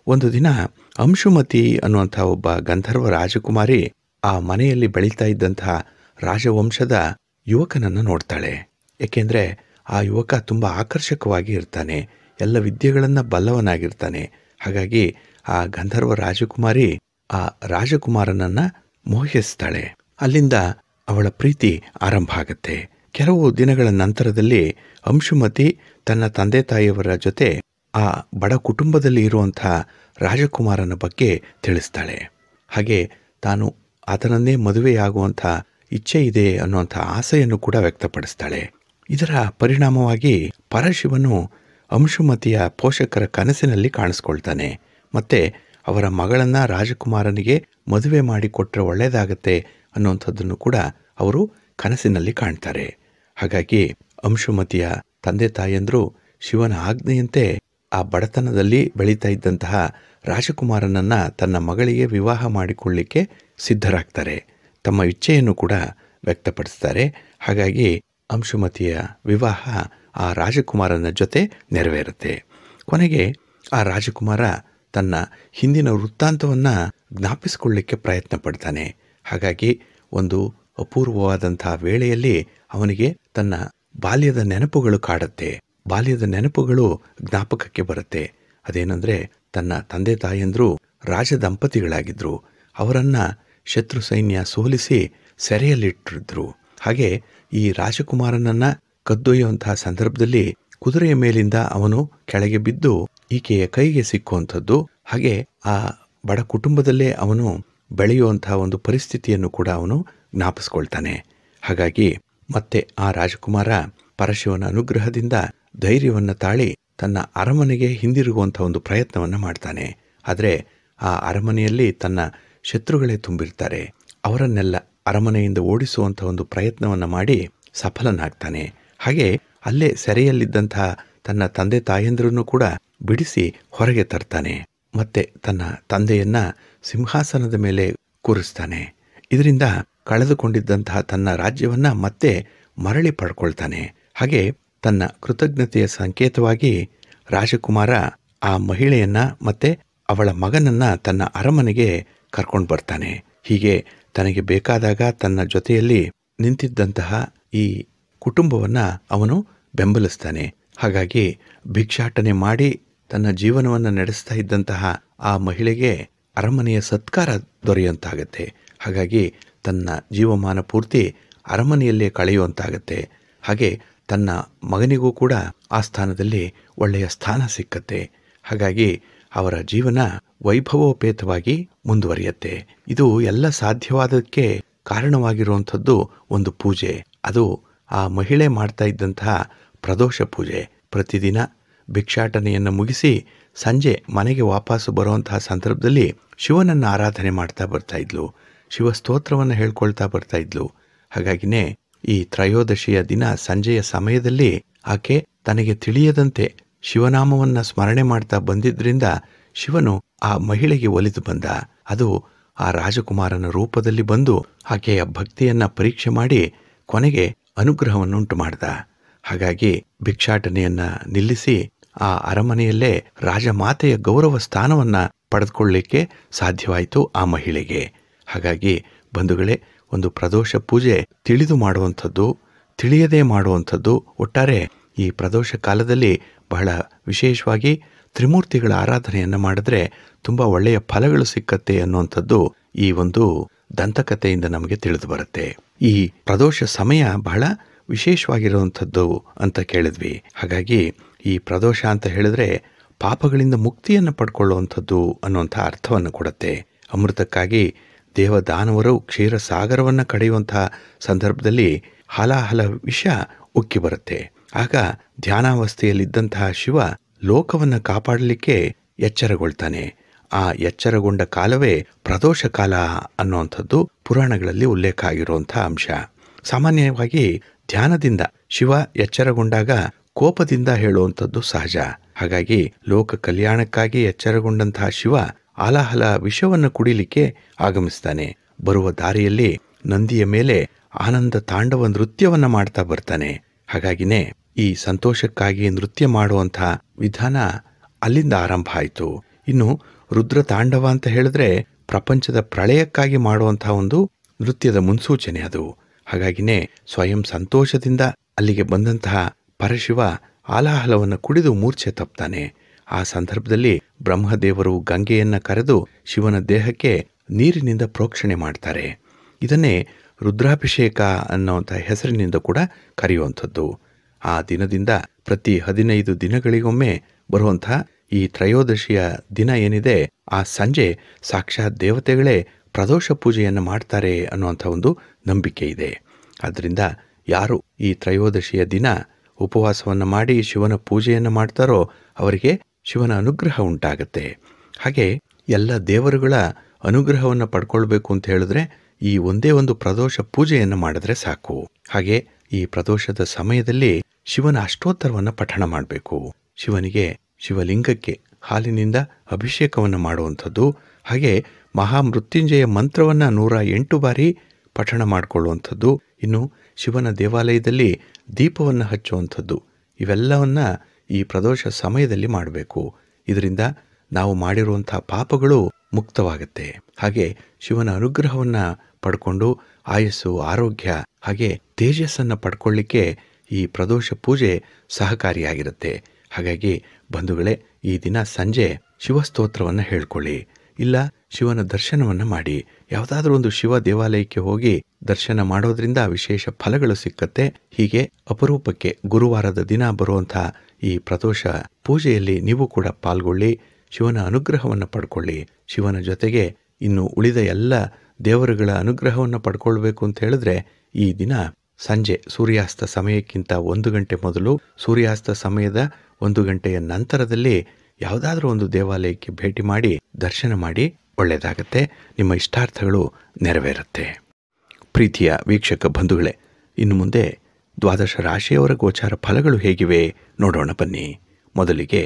[SPEAKER 2] ಒಂದು ದಿನ ಅಂಶುಮತಿ ಅನ್ನುವಂಥ ಒಬ್ಬ ಗಂಧರ್ವ ರಾಜಕುಮಾರಿ ಆ ಮನೆಯಲ್ಲಿ ಬೆಳೀತಾ ಇದ್ದಂತಹ ರಾಜವಂಶದ ಯುವಕನನ್ನು ನೋಡ್ತಾಳೆ ಏಕೆಂದರೆ ಆ ಯುವಕ ತುಂಬ ಆಕರ್ಷಕವಾಗಿ ಇರ್ತಾನೆ ಎಲ್ಲ ವಿದ್ಯೆಗಳನ್ನು ಬಲ್ಲವನಾಗಿರ್ತಾನೆ ಹಾಗಾಗಿ ಆ ಗಂಧರ್ವ ರಾಜಕುಮಾರಿ ಆ ರಾಜಕುಮಾರನನ್ನ ಮೋಹಿಸ್ತಾಳೆ ಅಲ್ಲಿಂದ ಅವಳ ಪ್ರೀತಿ ಆರಂಭ ಆಗುತ್ತೆ ಕೆಲವು ದಿನಗಳ ನಂತರದಲ್ಲಿ ಅಂಶುಮತಿ ತನ್ನ ತಂದೆ ತಾಯಿಯವರ ಜೊತೆ ಆ ಬಡ ಕುಟುಂಬದಲ್ಲಿ ಇರುವಂಥ ರಾಜಕುಮಾರನ ಬಗ್ಗೆ ತಿಳಿಸ್ತಾಳೆ ಹಾಗೆ ತಾನು ಆತನನ್ನೇ ಮದುವೆಯಾಗುವಂಥ ಇಚ್ಛೆ ಇದೆ ಅನ್ನುವಂಥ ಆಸೆಯನ್ನು ಕೂಡ ವ್ಯಕ್ತಪಡಿಸ್ತಾಳೆ ಇದರ ಪರಿಣಾಮವಾಗಿ ಪರಶಿವನು ಅಂಶುಮತಿಯ ಪೋಷಕರ ಕನಸಿನಲ್ಲಿ ಕಾಣಿಸ್ಕೊಳ್ತಾನೆ ಮತ್ತೆ ಅವರ ಮಗಳನ್ನ ರಾಜಕುಮಾರನಿಗೆ ಮದುವೆ ಮಾಡಿಕೊಟ್ರೆ ಒಳ್ಳೆಯದಾಗತ್ತೆ ಅನ್ನುವಂಥದ್ದನ್ನು ಕೂಡ ಅವರು ಕನಸಿನಲ್ಲಿ ಕಾಣ್ತಾರೆ ಹಾಗಾಗಿ ಅಂಶುಮತಿಯ ತಂದೆ ತಾಯಂದ್ರು ಶಿವನ ಆಜ್ಞೆಯಂತೆ ಆ ಬಡತನದಲ್ಲಿ ಬೆಳೀತಾ ಇದ್ದಂತಹ ರಾಜಕುಮಾರನನ್ನ ತನ್ನ ಮಗಳಿಗೆ ವಿವಾಹ ಮಾಡಿಕೊಳ್ಳಿಕ್ಕೆ ಸಿದ್ಧರಾಗ್ತಾರೆ ತಮ್ಮ ಇಚ್ಛೆಯನ್ನು ಕೂಡ ವ್ಯಕ್ತಪಡಿಸ್ತಾರೆ ಹಾಗಾಗಿ ಅಂಶುಮತಿಯ ವಿವಾಹ ಆ ರಾಜಕುಮಾರನ ಜೊತೆ ನೆರವೇರುತ್ತೆ ಕೊನೆಗೆ ಆ ರಾಜಕುಮಾರ ತನ್ನ ಹಿಂದಿನ ವೃತ್ತಾಂತವನ್ನು ಜ್ಞಾಪಿಸಿಕೊಳ್ಳಿಕ್ಕೆ ಪ್ರಯತ್ನ ಪಡ್ತಾನೆ ಹಾಗಾಗಿ ಒಂದು ಅಪೂರ್ವವಾದಂಥ ವೇಳೆಯಲ್ಲಿ ಅವನಿಗೆ ತನ್ನ ಬಾಲ್ಯದ ನೆನಪುಗಳು ಕಾಡುತ್ತೆ ಬಾಲ್ಯದ ನೆನಪುಗಳು ಜ್ಞಾಪಕಕ್ಕೆ ಬರುತ್ತೆ ಅದೇನೆಂದರೆ ತನ್ನ ತಂದೆ ತಾಯಂದ್ರು ರಾಜ ದಂಪತಿಗಳಾಗಿದ್ರು ಅವರನ್ನ ಶತ್ರು ಸೈನ್ಯ ಸೋಲಿಸಿ ಸೆರೆಯಲ್ಲಿಟ್ಟಿದ್ರು ಹಾಗೆ ಈ ರಾಜಕುಮಾರನನ್ನ ಕದ್ದೊಯ್ಯುವಂತಹ ಸಂದರ್ಭದಲ್ಲಿ ಕುದುರೆಯ ಮೇಲಿಂದ ಅವನು ಕೆಳಗೆ ಬಿದ್ದು ಈಕೆಯ ಕೈಗೆ ಸಿಕ್ಕುವಂಥದ್ದು ಹಾಗೆ ಆ ಬಡ ಕುಟುಂಬದಲ್ಲೇ ಅವನು ಬೆಳೆಯುವಂತಹ ಒಂದು ಪರಿಸ್ಥಿತಿಯನ್ನು ಕೂಡ ಅವನು ಜ್ಞಾಪಿಸ್ಕೊಳ್ತಾನೆ ಹಾಗಾಗಿ ಮತ್ತೆ ಆ ರಾಜಕುಮಾರ ಪರಶಿವನ ಅನುಗ್ರಹದಿಂದ ಧೈರ್ಯವನ್ನು ತಾಳಿ ತನ್ನ ಅರಮನೆಗೆ ಹಿಂದಿರುಗುವಂಥ ಒಂದು ಪ್ರಯತ್ನವನ್ನು ಮಾಡ್ತಾನೆ ಆದರೆ ಆ ಅರಮನೆಯಲ್ಲಿ ತನ್ನ ಶತ್ರುಗಳೇ ತುಂಬಿರ್ತಾರೆ ಅವರನ್ನೆಲ್ಲ ಅರಮನೆಯಿಂದ ಓಡಿಸುವಂಥ ಒಂದು ಪ್ರಯತ್ನವನ್ನು ಮಾಡಿ ಸಫಲನಾಗ್ತಾನೆ ಹಾಗೆ ಅಲ್ಲೇ ಸೆರೆಯಲ್ಲಿದ್ದಂತಹ ತನ್ನ ತಂದೆ ತಾಯಂದಿರನ್ನು ಕೂಡ ಬಿಡಿಸಿ ಹೊರಗೆ ತರ್ತಾನೆ ಮತ್ತೆ ತನ್ನ ತಂದೆಯನ್ನ ಸಿಂಹಾಸನದ ಮೇಲೆ ಕೂರಿಸ್ತಾನೆ ಇದರಿಂದ ಕಳೆದುಕೊಂಡಿದ್ದಂತಹ ತನ್ನ ರಾಜ್ಯವನ್ನ ಮತ್ತೆ ಮರಳಿ ಪಡ್ಕೊಳ್ತಾನೆ ಹಾಗೆ ತನ್ನ ಕೃತಜ್ಞತೆಯ ಸಂಕೇತವಾಗಿ ರಾಜಕುಮಾರ ಆ ಮಹಿಳೆಯನ್ನ ಮತ್ತೆ ಅವಳ ಮಗನನ್ನ ತನ್ನ ಅರಮನೆಗೆ ಕರ್ಕೊಂಡು ಬರ್ತಾನೆ ಹೀಗೆ ತನಗೆ ಬೇಕಾದಾಗ ತನ್ನ ಜೊತೆಯಲ್ಲಿ ನಿಂತಿದ್ದಂತಹ ಈ ಕುಟುಂಬವನ್ನ ಅವನು ಬೆಂಬಲಿಸ್ತಾನೆ ಹಾಗಾಗಿ ಭಿಕ್ಷಾಟನೆ ಮಾಡಿ ತನ್ನ ಜೀವನವನ್ನು ನಡೆಸ್ತಾ ಇದ್ದಂತಹ ಆ ಮಹಿಳೆಗೆ ಅರಮನೆಯ ಸತ್ಕಾರ ದೊರೆಯುವಂತಾಗತ್ತೆ ಹಾಗಾಗಿ ತನ್ನ ಜೀವಮಾನ ಪೂರ್ತಿ ಅರಮನೆಯಲ್ಲೇ ಕಳೆಯುವಂತಾಗತ್ತೆ ಹಾಗೆ ತನ್ನ ಮಗನಿಗೂ ಕೂಡ ಆ ಸ್ಥಾನದಲ್ಲಿ ಒಳ್ಳೆಯ ಸ್ಥಾನ ಸಿಕ್ಕತ್ತೆ ಹಾಗಾಗಿ ಅವರ ಜೀವನ ವೈಭವೋಪೇತವಾಗಿ ಮುಂದುವರಿಯುತ್ತೆ ಇದು ಎಲ್ಲ ಸಾಧ್ಯವಾದಕ್ಕೆ ಕಾರಣವಾಗಿರುವಂಥದ್ದು ಒಂದು ಪೂಜೆ ಅದು ಆ ಮಹಿಳೆ ಮಾಡ್ತಾ ಇದ್ದಂತಹ ಪ್ರದೋಷ ಪೂಜೆ ಪ್ರತಿದಿನ ಭಿಕ್ಷಾಟನೆಯನ್ನು ಮುಗಿಸಿ ಸಂಜೆ ಮನೆಗೆ ವಾಪಸ್ಸು ಬರುವಂತಹ ಸಂದರ್ಭದಲ್ಲಿ ಶಿವನನ್ನು ಆರಾಧನೆ ಮಾಡ್ತಾ ಬರ್ತಾ ಇದ್ಲು ಶಿವ ಸ್ತೋತ್ರವನ್ನು ಹೇಳ್ಕೊಳ್ತಾ ಬರ್ತಾ ಇದ್ಲು ಹಾಗಾಗಿನೇ ಈ ತ್ರಯೋದಶಿಯ ದಿನ ಸಂಜೆಯ ಸಮಯದಲ್ಲಿ ಆಕೆ ತನಗೆ ತಿಳಿಯದಂತೆ ಶಿವನಾಮವನ್ನ ಸ್ಮರಣೆ ಮಾಡ್ತಾ ಬಂದಿದ್ರಿಂದ ಶಿವನು ಆ ಮಹಿಳೆಗೆ ಒಲಿದು ಬಂದ ಅದು ಆ ರಾಜಕುಮಾರನ ರೂಪದಲ್ಲಿ ಬಂದು ಆಕೆಯ ಭಕ್ತಿಯನ್ನ ಪರೀಕ್ಷೆ ಮಾಡಿ ಕೊನೆಗೆ ಅನುಗ್ರಹವನ್ನುಂಟು ಮಾಡ್ದ ಹಾಗಾಗಿ ಭಿಕ್ಷಾಟನೆಯನ್ನ ನಿಲ್ಲಿಸಿ ಆ ಅರಮನೆಯಲ್ಲೇ ರಾಜಮಾತೆಯ ಗೌರವ ಸ್ಥಾನವನ್ನ ಪಡೆದುಕೊಳ್ಳಲಿಕ್ಕೆ ಸಾಧ್ಯವಾಯಿತು ಆ ಮಹಿಳೆಗೆ ಹಾಗಾಗಿ ಬಂಧುಗಳೇ ಒಂದು ಪ್ರದೋಷ ಪೂಜೆ ತಿಳಿದು ಮಾಡುವಂಥದ್ದು ತಿಳಿಯದೇ ಮಾಡುವಂಥದ್ದು ಒಟ್ಟಾರೆ ಈ ಪ್ರದೋಷ ಕಾಲದಲ್ಲಿ ಬಹಳ ವಿಶೇಷವಾಗಿ ತ್ರಿಮೂರ್ತಿಗಳ ಆರಾಧನೆಯನ್ನು ಮಾಡಿದ್ರೆ ತುಂಬ ಒಳ್ಳೆಯ ಫಲಗಳು ಸಿಕ್ಕತ್ತೆ ಅನ್ನುವಂಥದ್ದು ಈ ಒಂದು ದಂತಕಥೆಯಿಂದ ನಮಗೆ ತಿಳಿದು ಬರುತ್ತೆ ಈ ಪ್ರದೋಷ ಸಮಯ ಬಹಳ ವಿಶೇಷವಾಗಿರುವಂಥದ್ದು ಅಂತ ಕೇಳಿದ್ವಿ ಹಾಗಾಗಿ ಈ ಪ್ರದೋಷ ಅಂತ ಹೇಳಿದ್ರೆ ಪಾಪಗಳಿಂದ ಮುಕ್ತಿಯನ್ನು ಪಡ್ಕೊಳ್ಳುವಂಥದ್ದು ಅನ್ನುವಂಥ ಅರ್ಥವನ್ನು ಕೊಡುತ್ತೆ ಅಮೃತಕ್ಕಾಗಿ ದೇವದಾನವರು ಕ್ಷೀರ ಸಾಗರವನ್ನು ಕಡೆಯುವಂತಹ ಸಂದರ್ಭದಲ್ಲಿ ಹಲಾಹಲ ವಿಷ ಉಕ್ಕಿ ಬರುತ್ತೆ ಆಗ ಧ್ಯಾನಾವಸ್ಥೆಯಲ್ಲಿದ್ದಂತಹ ಶಿವ ಲೋಕವನ್ನು ಕಾಪಾಡಲಿಕ್ಕೆ ಎಚ್ಚರಗೊಳ್ತಾನೆ ಆ ಎಚ್ಚರಗೊಂಡ ಕಾಲವೇ ಪ್ರದೋಷ ಕಾಲ ಅನ್ನುವಂಥದ್ದು ಪುರಾಣಗಳಲ್ಲಿ ಉಲ್ಲೇಖ ಆಗಿರುವಂತಹ ಅಂಶ ಸಾಮಾನ್ಯವಾಗಿ ಧ್ಯಾನದಿಂದ ಶಿವ ಎಚ್ಚರಗೊಂಡಾಗ ಕೋಪದಿಂದ ಹೇಳುವಂಥದ್ದು ಸಹಜ ಹಾಗಾಗಿ ಲೋಕ ಕಲ್ಯಾಣಕ್ಕಾಗಿ ಎಚ್ಚರಗೊಂಡಂತಹ ಶಿವ ಆಲಾಹಲ ವಿಷವನ್ನು ಕುಡಿಲಿಕ್ಕೆ ಆಗಮಿಸ್ತಾನೆ ಬರುವ ದಾರಿಯಲ್ಲಿ ನಂದಿಯ ಮೇಲೆ ಆನಂದ ತಾಂಡವ ನೃತ್ಯವನ್ನ ಮಾಡ್ತಾ ಬರ್ತಾನೆ ಹಾಗಾಗಿನೇ ಈ ಸಂತೋಷಕ್ಕಾಗಿ ನೃತ್ಯ ಮಾಡುವಂಥ ವಿಧಾನ ಅಲ್ಲಿಂದ ಆರಂಭ ಆಯಿತು ಇನ್ನು ರುದ್ರ ತಾಂಡವ ಅಂತ ಹೇಳಿದ್ರೆ ಪ್ರಪಂಚದ ಪ್ರಳಯಕ್ಕಾಗಿ ಮಾಡುವಂತಹ ಒಂದು ನೃತ್ಯದ ಮುನ್ಸೂಚನೆ ಅದು ಹಾಗಾಗಿನೇ ಸ್ವಯಂ ಸಂತೋಷದಿಂದ ಅಲ್ಲಿಗೆ ಬಂದಂತಹ ಪರಶಿವ ಆಲಾಹಲವನ್ನು ಕುಡಿದು ಮೂರ್ಛೆ ತಪ್ತಾನೆ ಆ ಸಂದರ್ಭದಲ್ಲಿ ಬ್ರಹ್ಮದೇವರು ಗಂಗೆಯನ್ನ ಕರೆದು ಶಿವನ ದೇಹಕ್ಕೆ ನೀರಿನಿಂದ ಪ್ರೋಕ್ಷಣೆ ಮಾಡ್ತಾರೆ ಇದನ್ನೇ ರುದ್ರಾಭಿಷೇಕ ಅನ್ನುವಂಥ ಹೆಸರಿನಿಂದ ಕೂಡ ಕರೆಯುವಂಥದ್ದು ಆ ದಿನದಿಂದ ಪ್ರತಿ ಹದಿನೈದು ದಿನಗಳಿಗೊಮ್ಮೆ ಬರುವಂಥ ಈ ತ್ರಯೋದಶಿಯ ದಿನ ಏನಿದೆ ಆ ಸಂಜೆ ಸಾಕ್ಷಾತ್ ದೇವತೆಗಳೇ ಪ್ರದೋಷ ಪೂಜೆಯನ್ನು ಮಾಡ್ತಾರೆ ಅನ್ನುವಂಥ ಒಂದು ನಂಬಿಕೆ ಇದೆ ಆದ್ದರಿಂದ ಯಾರು ಈ ತ್ರಯೋದಶಿಯ ದಿನ ಉಪವಾಸವನ್ನು ಮಾಡಿ ಶಿವನ ಪೂಜೆಯನ್ನು ಮಾಡ್ತಾರೋ ಅವರಿಗೆ ಶಿವನ ಅನುಗ್ರಹ ಉಂಟಾಗತ್ತೆ ಹಾಗೆ ಎಲ್ಲ ದೇವರುಗಳ ಅನುಗ್ರಹವನ್ನು ಪಡ್ಕೊಳ್ಬೇಕು ಅಂತ ಹೇಳಿದ್ರೆ ಈ ಒಂದೇ ಒಂದು ಪ್ರದೋಷ ಪೂಜೆಯನ್ನು ಮಾಡಿದ್ರೆ ಸಾಕು ಹಾಗೆ ಈ ಪ್ರದೋಷದ ಸಮಯದಲ್ಲಿ ಶಿವನ ಅಷ್ಟೋತ್ತರವನ್ನು ಪಠಣ ಮಾಡಬೇಕು ಶಿವನಿಗೆ ಶಿವಲಿಂಗಕ್ಕೆ ಹಾಲಿನಿಂದ ಅಭಿಷೇಕವನ್ನು ಮಾಡುವಂಥದ್ದು ಹಾಗೆ ಮಹಾಮೃತ್ಯುಂಜಯ ಮಂತ್ರವನ್ನು ನೂರ ಎಂಟು ಬಾರಿ ಪಠಣ ಮಾಡಿಕೊಳ್ಳುವಂಥದ್ದು ಇನ್ನು ಶಿವನ ದೇವಾಲಯದಲ್ಲಿ ದೀಪವನ್ನು ಹಚ್ಚುವಂಥದ್ದು ಇವೆಲ್ಲವನ್ನ ಈ ಪ್ರದೋಷ ಸಮಯದಲ್ಲಿ ಮಾಡಬೇಕು ಇದರಿಂದ ನಾವು ಮಾಡಿರುವಂಥ ಪಾಪಗಳು ಮುಕ್ತವಾಗುತ್ತೆ ಹಾಗೆ ಶಿವನ ಅನುಗ್ರಹವನ್ನು ಪಡ್ಕೊಂಡು ಆಯಸ್ಸು ಆರೋಗ್ಯ ಹಾಗೆ ತೇಜಸ್ಸನ್ನು ಪಡ್ಕೊಳ್ಳಿಕ್ಕೆ ಈ ಪ್ರದೋಷ ಪೂಜೆ ಸಹಕಾರಿಯಾಗಿರುತ್ತೆ ಹಾಗಾಗಿ ಬಂಧುಗಳೇ ಈ ದಿನ ಸಂಜೆ ಶಿವಸ್ತೋತ್ರವನ್ನು ಹೇಳ್ಕೊಳ್ಳಿ ಇಲ್ಲ ಶಿವನ ದರ್ಶನವನ್ನು ಮಾಡಿ ಯಾವುದಾದ್ರೂ ಒಂದು ಶಿವ ದೇವಾಲಯಕ್ಕೆ ಹೋಗಿ ದರ್ಶನ ಮಾಡೋದ್ರಿಂದ ವಿಶೇಷ ಫಲಗಳು ಸಿಕ್ಕತ್ತೆ ಹೀಗೆ ಅಪರೂಪಕ್ಕೆ ಗುರುವಾರದ ದಿನ ಬರುವಂಥ ಈ ಪ್ರದೋಷ ಪೂಜೆಯಲ್ಲಿ ನೀವು ಕೂಡ ಪಾಲ್ಗೊಳ್ಳಿ ಶಿವನ ಅನುಗ್ರಹವನ್ನು ಪಡ್ಕೊಳ್ಳಿ ಶಿವನ ಜೊತೆಗೆ ಇನ್ನು ಉಳಿದ ಎಲ್ಲ ದೇವರುಗಳ ಅನುಗ್ರಹವನ್ನು ಪಡ್ಕೊಳ್ಬೇಕು ಅಂತ ಹೇಳಿದ್ರೆ ಈ ದಿನ ಸಂಜೆ ಸೂರ್ಯಾಸ್ತ ಸಮಯಕ್ಕಿಂತ ಒಂದು ಗಂಟೆ ಮೊದಲು ಸೂರ್ಯಾಸ್ತ ಸಮಯದ ಒಂದು ಗಂಟೆಯ ನಂತರದಲ್ಲಿ ಯಾವುದಾದ್ರೂ ಒಂದು ದೇವಾಲಯಕ್ಕೆ ಭೇಟಿ ಮಾಡಿ ದರ್ಶನ ಮಾಡಿ ಒಳ್ಳೆಯದಾಗತ್ತೆ ನಿಮ್ಮ ಇಷ್ಟಾರ್ಥಗಳು ನೆರವೇರುತ್ತೆ ಪ್ರೀತಿಯ ವೀಕ್ಷಕ ಬಂಧುಗಳೇ ಇನ್ನು ಮುಂದೆ ದ್ವಾದಶ ರಾಶಿಯವರ ಗೋಚಾರ ಫಲಗಳು ಹೇಗಿವೆ ನೋಡೋಣ ಬನ್ನಿ ಮೊದಲಿಗೆ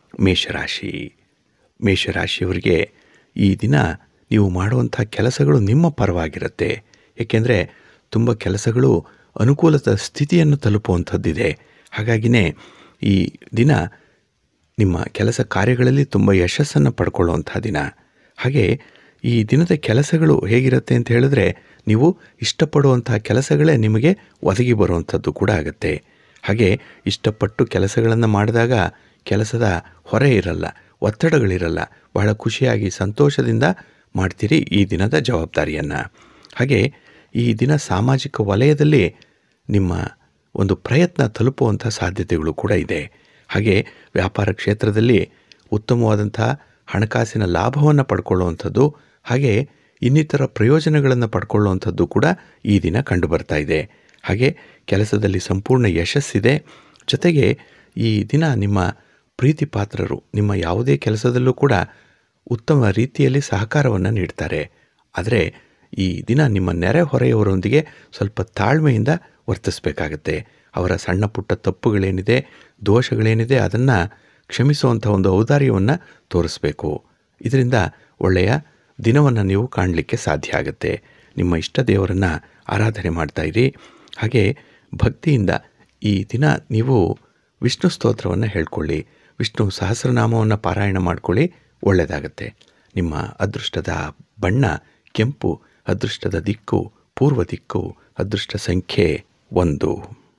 [SPEAKER 2] ಮೇಷರಾಶಿ ಮೇಷರಾಶಿಯವರಿಗೆ ಈ ದಿನ ನೀವು ಮಾಡುವಂಥ ಕೆಲಸಗಳು ನಿಮ್ಮ ಪರವಾಗಿರುತ್ತೆ ಏಕೆಂದರೆ ತುಂಬ ಕೆಲಸಗಳು ಅನುಕೂಲದ ಸ್ಥಿತಿಯನ್ನು ತಲುಪುವಂಥದ್ದಿದೆ ಹಾಗಾಗಿನೇ ಈ ದಿನ ನಿಮ್ಮ ಕೆಲಸ ಕಾರ್ಯಗಳಲ್ಲಿ ತುಂಬ ಯಶಸ್ಸನ್ನು ಪಡ್ಕೊಳ್ಳುವಂಥ ದಿನ ಹಾಗೆ ಈ ದಿನದ ಕೆಲಸಗಳು ಹೇಗಿರುತ್ತೆ ಅಂತ ಹೇಳಿದ್ರೆ ನೀವು ಇಷ್ಟಪಡುವಂತಹ ಕೆಲಸಗಳೇ ನಿಮಗೆ ಒದಗಿ ಬರುವಂಥದ್ದು ಕೂಡ ಆಗುತ್ತೆ ಹಾಗೆ ಇಷ್ಟಪಟ್ಟು ಕೆಲಸಗಳನ್ನು ಮಾಡಿದಾಗ ಕೆಲಸದ ಹೊರೆ ಇರಲ್ಲ ಒತ್ತಡಗಳಿರಲ್ಲ ಬಹಳ ಖುಷಿಯಾಗಿ ಸಂತೋಷದಿಂದ ಮಾಡ್ತೀರಿ ಈ ದಿನದ ಜವಾಬ್ದಾರಿಯನ್ನು ಹಾಗೆ ಈ ದಿನ ಸಾಮಾಜಿಕ ವಲಯದಲ್ಲಿ ನಿಮ್ಮ ಒಂದು ಪ್ರಯತ್ನ ತಲುಪುವಂಥ ಸಾಧ್ಯತೆಗಳು ಕೂಡ ಇದೆ ಹಾಗೆ ವ್ಯಾಪಾರ ಕ್ಷೇತ್ರದಲ್ಲಿ ಉತ್ತಮವಾದಂಥ ಹಣಕಾಸಿನ ಲಾಭವನ್ನು ಪಡ್ಕೊಳ್ಳುವಂಥದ್ದು ಹಾಗೆ ಇನ್ನಿತರ ಪ್ರಯೋಜನಗಳನ್ನು ಪಡ್ಕೊಳ್ಳುವಂಥದ್ದು ಕೂಡ ಈ ದಿನ ಕಂಡುಬರ್ತಾ ಇದೆ ಹಾಗೆ ಕೆಲಸದಲ್ಲಿ ಸಂಪೂರ್ಣ ಯಶಸ್ಸಿದೆ ಜೊತೆಗೆ ಈ ದಿನ ನಿಮ್ಮ ಪ್ರೀತಿ ಪಾತ್ರರು ನಿಮ್ಮ ಯಾವುದೇ ಕೆಲಸದಲ್ಲೂ ಕೂಡ ಉತ್ತಮ ರೀತಿಯಲ್ಲಿ ಸಹಕಾರವನ್ನು ನೀಡ್ತಾರೆ ಆದರೆ ಈ ದಿನ ನಿಮ್ಮ ನೆರೆಹೊರೆಯವರೊಂದಿಗೆ ಸ್ವಲ್ಪ ತಾಳ್ಮೆಯಿಂದ ವರ್ತಿಸಬೇಕಾಗತ್ತೆ ಅವರ ಸಣ್ಣ ಪುಟ್ಟ ತಪ್ಪುಗಳೇನಿದೆ ದೋಷಗಳೇನಿದೆ ಅದನ್ನು ಕ್ಷಮಿಸುವಂಥ ಒಂದು ಔದಾರ್ಯವನ್ನು ತೋರಿಸ್ಬೇಕು ಇದರಿಂದ ಒಳ್ಳೆಯ ದಿನವನ್ನು ನೀವು ಕಾಣಲಿಕ್ಕೆ ಸಾಧ್ಯ ಆಗುತ್ತೆ ನಿಮ್ಮ ಇಷ್ಟ ದೇವರನ್ನು ಆರಾಧನೆ ಮಾಡ್ತಾ ಇರಿ ಹಾಗೆ ಭಕ್ತಿಯಿಂದ ಈ ದಿನ ನೀವು ವಿಷ್ಣು ಸ್ತೋತ್ರವನ್ನು ಹೇಳ್ಕೊಳ್ಳಿ ವಿಷ್ಣು ಸಹಸ್ರನಾಮವನ್ನು ಪಾರಾಯಣ ಮಾಡ್ಕೊಳ್ಳಿ ಒಳ್ಳೆಯದಾಗತ್ತೆ ನಿಮ್ಮ ಅದೃಷ್ಟದ ಬಣ್ಣ ಕೆಂಪು ಅದೃಷ್ಟದ ದಿಕ್ಕು ಪೂರ್ವ ದಿಕ್ಕು ಅದೃಷ್ಟ ಸಂಖ್ಯೆ ಒಂದು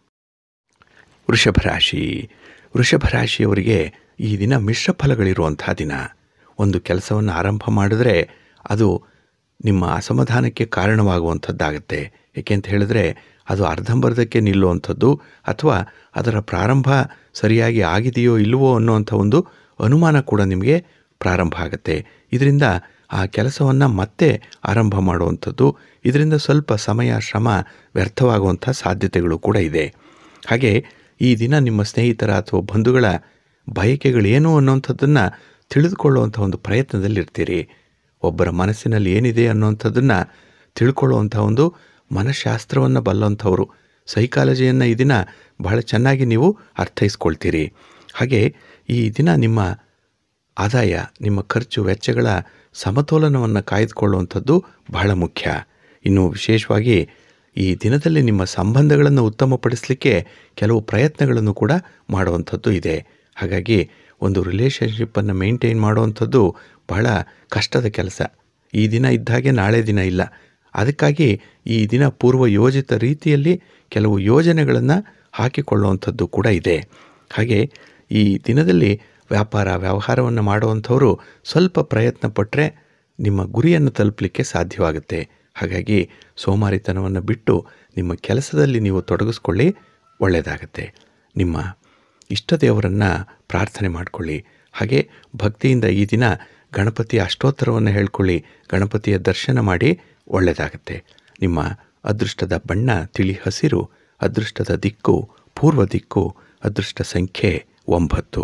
[SPEAKER 2] ವೃಷಭ ರಾಶಿ ವೃಷಭ ರಾಶಿಯವರಿಗೆ ಈ ದಿನ ಮಿಶ್ರ ಫಲಗಳಿರುವಂಥ ದಿನ ಒಂದು ಕೆಲಸವನ್ನು ಆರಂಭ ಮಾಡಿದ್ರೆ ಅದು ನಿಮ್ಮ ಅಸಮಾಧಾನಕ್ಕೆ ಕಾರಣವಾಗುವಂಥದ್ದಾಗತ್ತೆ ಏಕೆಂತ ಹೇಳಿದ್ರೆ ಅದು ಅರ್ಧಂಬರ್ಧಕ್ಕೆ ನಿಲ್ಲುವಂಥದ್ದು ಅಥವಾ ಅದರ ಪ್ರಾರಂಭ ಸರಿಯಾಗಿ ಆಗಿದೆಯೋ ಇಲ್ಲವೋ ಅನ್ನುವಂಥ ಒಂದು ಅನುಮಾನ ಕೂಡ ನಿಮಗೆ ಪ್ರಾರಂಭ ಆಗುತ್ತೆ ಇದರಿಂದ ಆ ಕೆಲಸವನ್ನು ಮತ್ತೆ ಆರಂಭ ಮಾಡುವಂಥದ್ದು ಇದರಿಂದ ಸ್ವಲ್ಪ ಸಮಯ ಶ್ರಮ ವ್ಯರ್ಥವಾಗುವಂಥ ಸಾಧ್ಯತೆಗಳು ಕೂಡ ಇದೆ ಹಾಗೆ ಈ ದಿನ ನಿಮ್ಮ ಸ್ನೇಹಿತರ ಅಥವಾ ಬಂಧುಗಳ ಬಯಕೆಗಳೇನು ಅನ್ನೋಂಥದ್ದನ್ನು ತಿಳಿದುಕೊಳ್ಳುವಂಥ ಒಂದು ಪ್ರಯತ್ನದಲ್ಲಿರ್ತೀರಿ ಒಬ್ಬರ ಮನಸ್ಸಿನಲ್ಲಿ ಏನಿದೆ ಅನ್ನೋಂಥದ್ದನ್ನು ತಿಳ್ಕೊಳ್ಳುವಂಥ ಒಂದು ಮನಃಶಾಸ್ತ್ರವನ್ನು ಬಲ್ಲಂಥವರು ಸೈಕಾಲಜಿಯನ್ನು ಈ ದಿನ ಬಹಳ ಚೆನ್ನಾಗಿ ನೀವು ಅರ್ಥೈಸ್ಕೊಳ್ತೀರಿ ಹಾಗೆ ಈ ದಿನ ನಿಮ್ಮ ಆದಾಯ ನಿಮ್ಮ ಖರ್ಚು ವೆಚ್ಚಗಳ ಸಮತೋಲನವನ್ನು ಕಾಯ್ದುಕೊಳ್ಳುವಂಥದ್ದು ಬಹಳ ಮುಖ್ಯ ಇನ್ನು ವಿಶೇಷವಾಗಿ ಈ ದಿನದಲ್ಲಿ ನಿಮ್ಮ ಸಂಬಂಧಗಳನ್ನು ಉತ್ತಮಪಡಿಸಲಿಕ್ಕೆ ಕೆಲವು ಪ್ರಯತ್ನಗಳನ್ನು ಕೂಡ ಮಾಡುವಂಥದ್ದು ಇದೆ ಹಾಗಾಗಿ ಒಂದು ರಿಲೇಷನ್ಶಿಪ್ಪನ್ನು ಮೇಂಟೈನ್ ಮಾಡುವಂಥದ್ದು ಬಹಳ ಕಷ್ಟದ ಕೆಲಸ ಈ ದಿನ ಇದ್ದಾಗೆ ನಾಳೆ ದಿನ ಇಲ್ಲ ಅದಕ್ಕಾಗಿ ಈ ದಿನ ಪೂರ್ವ ಯೋಜಿತ ರೀತಿಯಲ್ಲಿ ಕೆಲವು ಯೋಜನೆಗಳನ್ನು ಹಾಕಿಕೊಳ್ಳುವಂಥದ್ದು ಕೂಡ ಇದೆ ಹಾಗೆ ಈ ದಿನದಲ್ಲಿ ವ್ಯಾಪಾರ ವ್ಯವಹಾರವನ್ನು ಮಾಡುವಂಥವರು ಸ್ವಲ್ಪ ಪ್ರಯತ್ನ ಪಟ್ಟರೆ ನಿಮ್ಮ ಗುರಿಯನ್ನು ತಲುಪಲಿಕ್ಕೆ ಸಾಧ್ಯವಾಗುತ್ತೆ ಹಾಗಾಗಿ ಸೋಮಾರಿತನವನ್ನು ಬಿಟ್ಟು ನಿಮ್ಮ ಕೆಲಸದಲ್ಲಿ ನೀವು ತೊಡಗಿಸ್ಕೊಳ್ಳಿ ಒಳ್ಳೆಯದಾಗತ್ತೆ ನಿಮ್ಮ ಇಷ್ಟ ದೇವರನ್ನು ಪ್ರಾರ್ಥನೆ ಮಾಡಿಕೊಳ್ಳಿ ಹಾಗೆ ಭಕ್ತಿಯಿಂದ ಈ ದಿನ ಗಣಪತಿಯ ಅಷ್ಟೋತ್ತರವನ್ನು ಹೇಳ್ಕೊಳ್ಳಿ ಗಣಪತಿಯ ದರ್ಶನ ಮಾಡಿ ಒಳ್ಳೆಯದಾಗತ್ತೆ ನಿಮ್ಮ ಅದೃಷ್ಟದ ಬಣ್ಣ ತಿಳಿ ಹಸಿರು ಅದೃಷ್ಟದ ದಿಕ್ಕು ಪೂರ್ವ ದಿಕ್ಕು ಅದೃಷ್ಟ ಸಂಖ್ಯೆ ಒಂಬತ್ತು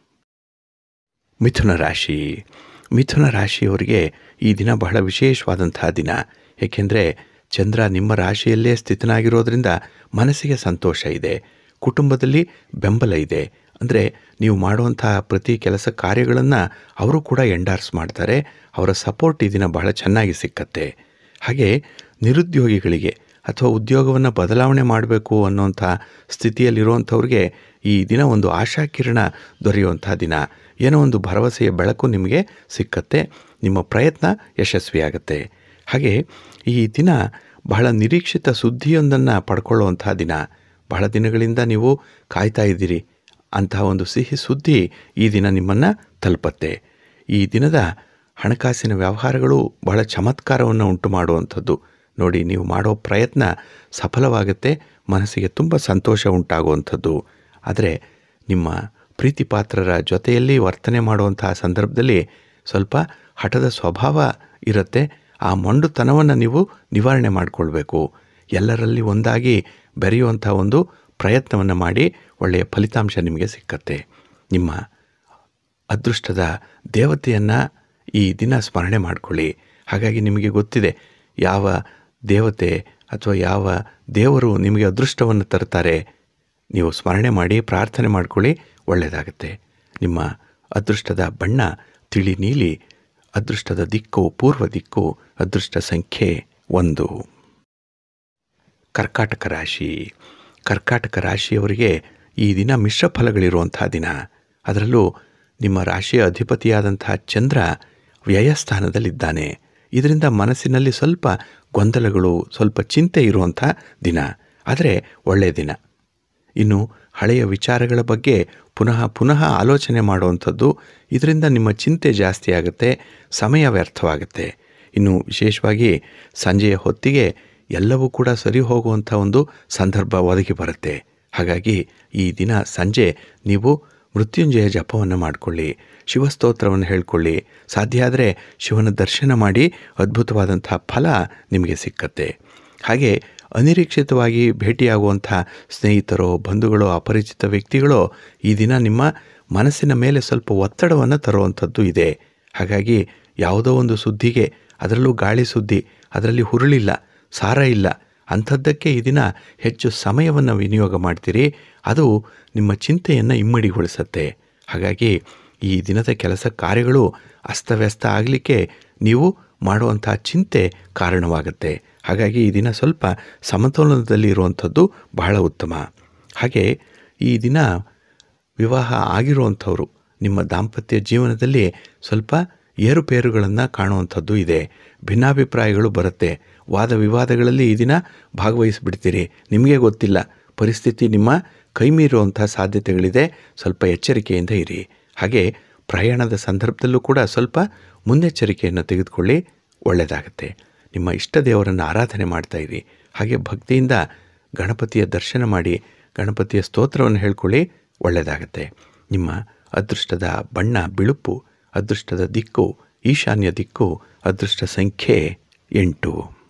[SPEAKER 2] ಮಿಥುನ ರಾಶಿ ಮಿಥುನ ರಾಶಿಯವರಿಗೆ ಈ ದಿನ ಬಹಳ ವಿಶೇಷವಾದಂತಹ ದಿನ ಏಕೆಂದರೆ ಚಂದ್ರ ನಿಮ್ಮ ರಾಶಿಯಲ್ಲೇ ಸ್ಥಿತನಾಗಿರೋದ್ರಿಂದ ಮನಸ್ಸಿಗೆ ಸಂತೋಷ ಇದೆ ಕುಟುಂಬದಲ್ಲಿ ಬೆಂಬಲ ಇದೆ ಅಂದರೆ ನೀವು ಮಾಡುವಂತಹ ಪ್ರತಿ ಕೆಲಸ ಕಾರ್ಯಗಳನ್ನು ಅವರು ಕೂಡ ಎಂಡಾರ್ಸ್ ಮಾಡ್ತಾರೆ ಅವರ ಸಪೋರ್ಟ್ ಈ ದಿನ ಬಹಳ ಚೆನ್ನಾಗಿ ಸಿಕ್ಕತ್ತೆ ಹಾಗೆ ನಿರುದ್ಯೋಗಿಗಳಿಗೆ ಅಥವಾ ಉದ್ಯೋಗವನ್ನು ಬದಲಾವಣೆ ಮಾಡಬೇಕು ಅನ್ನೋಂಥ ಸ್ಥಿತಿಯಲ್ಲಿರುವಂಥವ್ರಿಗೆ ಈ ದಿನ ಒಂದು ಆಶಾಕಿರಣ ದೊರೆಯುವಂಥ ದಿನ ಏನೋ ಒಂದು ಭರವಸೆಯ ಬೆಳಕು ನಿಮಗೆ ಸಿಕ್ಕತ್ತೆ ನಿಮ್ಮ ಪ್ರಯತ್ನ ಯಶಸ್ವಿಯಾಗತ್ತೆ ಹಾಗೆ ಈ ದಿನ ಬಹಳ ನಿರೀಕ್ಷಿತ ಸುದ್ದಿಯೊಂದನ್ನು ಪಡ್ಕೊಳ್ಳುವಂಥ ದಿನ ಬಹಳ ದಿನಗಳಿಂದ ನೀವು ಕಾಯ್ತಾ ಇದ್ದೀರಿ ಅಂತಹ ಒಂದು ಸಿಹಿ ಸುದ್ದಿ ಈ ದಿನ ನಿಮ್ಮನ್ನು ತಲುಪತ್ತೆ ಈ ದಿನದ ಹಣಕಾಸಿನ ವ್ಯವಹಾರಗಳು ಬಹಳ ಚಮತ್ಕಾರವನ್ನು ಉಂಟು ಮಾಡುವಂಥದ್ದು ನೋಡಿ ನೀವು ಮಾಡೋ ಪ್ರಯತ್ನ ಸಫಲವಾಗುತ್ತೆ ಮನಸ್ಸಿಗೆ ತುಂಬ ಸಂತೋಷ ಉಂಟಾಗುವಂಥದ್ದು ಆದರೆ ನಿಮ್ಮ ಪ್ರೀತಿ ಪಾತ್ರರ ಜೊತೆಯಲ್ಲಿ ವರ್ತನೆ ಮಾಡುವಂತಹ ಸಂದರ್ಭದಲ್ಲಿ ಸ್ವಲ್ಪ ಹಠದ ಸ್ವಭಾವ ಇರುತ್ತೆ ಆ ಮೊಂಡುತನವನ್ನು ನೀವು ನಿವಾರಣೆ ಮಾಡಿಕೊಳ್ಬೇಕು ಎಲ್ಲರಲ್ಲಿ ಒಂದಾಗಿ ಬೆರೆಯುವಂಥ ಒಂದು ಪ್ರಯತ್ನವನ್ನು ಮಾಡಿ ಒಳ್ಳೆಯ ಫಲಿತಾಂಶ ನಿಮಗೆ ಸಿಕ್ಕತ್ತೆ ನಿಮ್ಮ ಅದೃಷ್ಟದ ದೇವತೆಯನ್ನು ಈ ದಿನ ಸ್ಮರಣೆ ಮಾಡಿಕೊಳ್ಳಿ ಹಾಗಾಗಿ ನಿಮಗೆ ಗೊತ್ತಿದೆ ಯಾವ ದೇವತೆ ಅಥವಾ ಯಾವ ದೇವರು ನಿಮಗೆ ಅದೃಷ್ಟವನ್ನು ತರ್ತಾರೆ ನೀವು ಸ್ಮರಣೆ ಮಾಡಿ ಪ್ರಾರ್ಥನೆ ಮಾಡ್ಕೊಳ್ಳಿ ಒಳ್ಳೆಯದಾಗತ್ತೆ ನಿಮ್ಮ ಅದೃಷ್ಟದ ಬಣ್ಣ ತಿಳಿ ನೀಲಿ ಅದೃಷ್ಟದ ದಿಕ್ಕು ಪೂರ್ವ ದಿಕ್ಕು ಅದೃಷ್ಟ ಸಂಖ್ಯೆ ಒಂದು ಕರ್ಕಾಟಕ ರಾಶಿ ಕರ್ಕಾಟಕ ರಾಶಿಯವರಿಗೆ ಈ ದಿನ ಮಿಶ್ರ ಫಲಗಳಿರುವಂಥ ದಿನ ಅದರಲ್ಲೂ ನಿಮ್ಮ ರಾಶಿಯ ಅಧಿಪತಿಯಾದಂತಹ ಚಂದ್ರ ವ್ಯಯಸ್ಥಾನದಲ್ಲಿದ್ದಾನೆ ಇದರಿಂದ ಮನಸ್ಸಿನಲ್ಲಿ ಸ್ವಲ್ಪ ಗೊಂದಲಗಳು ಸ್ವಲ್ಪ ಚಿಂತೆ ಇರುವಂಥ ದಿನ ಆದರೆ ಒಳ್ಳೆಯ ದಿನ ಇನ್ನು ಹಳೆಯ ವಿಚಾರಗಳ ಬಗ್ಗೆ ಪುನಃ ಪುನಃ ಆಲೋಚನೆ ಮಾಡುವಂಥದ್ದು ಇದರಿಂದ ನಿಮ್ಮ ಚಿಂತೆ ಜಾಸ್ತಿ ಆಗುತ್ತೆ ಸಮಯ ವ್ಯರ್ಥವಾಗುತ್ತೆ ಇನ್ನು ವಿಶೇಷವಾಗಿ ಸಂಜೆಯ ಹೊತ್ತಿಗೆ ಎಲ್ಲವೂ ಕೂಡ ಸರಿ ಹೋಗುವಂಥ ಒಂದು ಸಂದರ್ಭ ಒದಗಿ ಬರುತ್ತೆ ಹಾಗಾಗಿ ಈ ದಿನ ಸಂಜೆ ನೀವು ಮೃತ್ಯುಂಜಯ ಜಪವನ್ನು ಮಾಡಿಕೊಳ್ಳಿ ಶಿವಸ್ತೋತ್ರವನ್ನು ಹೇಳ್ಕೊಳ್ಳಿ ಸಾಧ್ಯ ಆದರೆ ಶಿವನ ದರ್ಶನ ಮಾಡಿ ಅದ್ಭುತವಾದಂಥ ಫಲ ನಿಮಗೆ ಸಿಕ್ಕತ್ತೆ ಹಾಗೆ ಅನಿರೀಕ್ಷಿತವಾಗಿ ಭೇಟಿಯಾಗುವಂಥ ಸ್ನೇಹಿತರೋ ಬಂಧುಗಳೋ ಅಪರಿಚಿತ ವ್ಯಕ್ತಿಗಳೋ ಈ ದಿನ ನಿಮ್ಮ ಮನಸ್ಸಿನ ಮೇಲೆ ಸ್ವಲ್ಪ ಒತ್ತಡವನ್ನು ತರುವಂಥದ್ದು ಇದೆ ಹಾಗಾಗಿ ಯಾವುದೋ ಒಂದು ಸುದ್ದಿಗೆ ಅದರಲ್ಲೂ ಗಾಳಿ ಸುದ್ದಿ ಅದರಲ್ಲಿ ಹುರುಳಿಲ್ಲ ಸಾರ ಇಲ್ಲ ಅಂಥದ್ದಕ್ಕೆ ಈ ದಿನ ಹೆಚ್ಚು ಸಮಯವನ್ನು ವಿನಿಯೋಗ ಮಾಡ್ತೀರಿ ಅದು ನಿಮ್ಮ ಚಿಂತೆಯನ್ನು ಇಮ್ಮಡಿಗೊಳಿಸತ್ತೆ ಹಾಗಾಗಿ ಈ ದಿನದ ಕೆಲಸ ಕಾರ್ಯಗಳು ಅಸ್ತವ್ಯಸ್ತ ಆಗಲಿಕ್ಕೆ ನೀವು ಮಾಡುವಂಥ ಚಿಂತೆ ಕಾರಣವಾಗುತ್ತೆ ಹಾಗಾಗಿ ಈ ದಿನ ಸ್ವಲ್ಪ ಸಮತೋಲನದಲ್ಲಿ ಇರುವಂಥದ್ದು ಬಹಳ ಉತ್ತಮ ಹಾಗೆ ಈ ದಿನ ವಿವಾಹ ಆಗಿರುವಂಥವರು ನಿಮ್ಮ ದಾಂಪತ್ಯ ಜೀವನದಲ್ಲಿ ಸ್ವಲ್ಪ ಏರುಪೇರುಗಳನ್ನು ಕಾಣುವಂಥದ್ದು ಇದೆ ಭಿನ್ನಾಭಿಪ್ರಾಯಗಳು ಬರುತ್ತೆ ವಾದ ವಿವಾದಗಳಲ್ಲಿ ಈ ದಿನ ಭಾಗವಹಿಸಿಬಿಡ್ತೀರಿ ನಿಮಗೆ ಗೊತ್ತಿಲ್ಲ ಪರಿಸ್ಥಿತಿ ನಿಮ್ಮ ಕೈ ಮೀರುವಂಥ ಸಾಧ್ಯತೆಗಳಿದೆ ಸ್ವಲ್ಪ ಎಚ್ಚರಿಕೆಯಿಂದ ಇರಿ ಹಾಗೆ ಪ್ರಯಾಣದ ಸಂದರ್ಭದಲ್ಲೂ ಕೂಡ ಸ್ವಲ್ಪ ಮುನ್ನೆಚ್ಚರಿಕೆಯನ್ನು ತೆಗೆದುಕೊಳ್ಳಿ ಒಳ್ಳೆಯದಾಗತ್ತೆ ನಿಮ್ಮ ಇಷ್ಟ ದೇವರನ್ನು ಆರಾಧನೆ ಮಾಡ್ತಾ ಇರಿ ಹಾಗೆ ಭಕ್ತಿಯಿಂದ ಗಣಪತಿಯ ದರ್ಶನ ಮಾಡಿ ಗಣಪತಿಯ ಸ್ತೋತ್ರವನ್ನು ಹೇಳ್ಕೊಳ್ಳಿ ಒಳ್ಳೆಯದಾಗತ್ತೆ ನಿಮ್ಮ ಅದೃಷ್ಟದ ಬಣ್ಣ ಬಿಳುಪು ಅದೃಷ್ಟದ ದಿಕ್ಕು ಈಶಾನ್ಯ ದಿಕ್ಕು ಅದೃಷ್ಟ ಸಂಖ್ಯೆ ಎಂಟು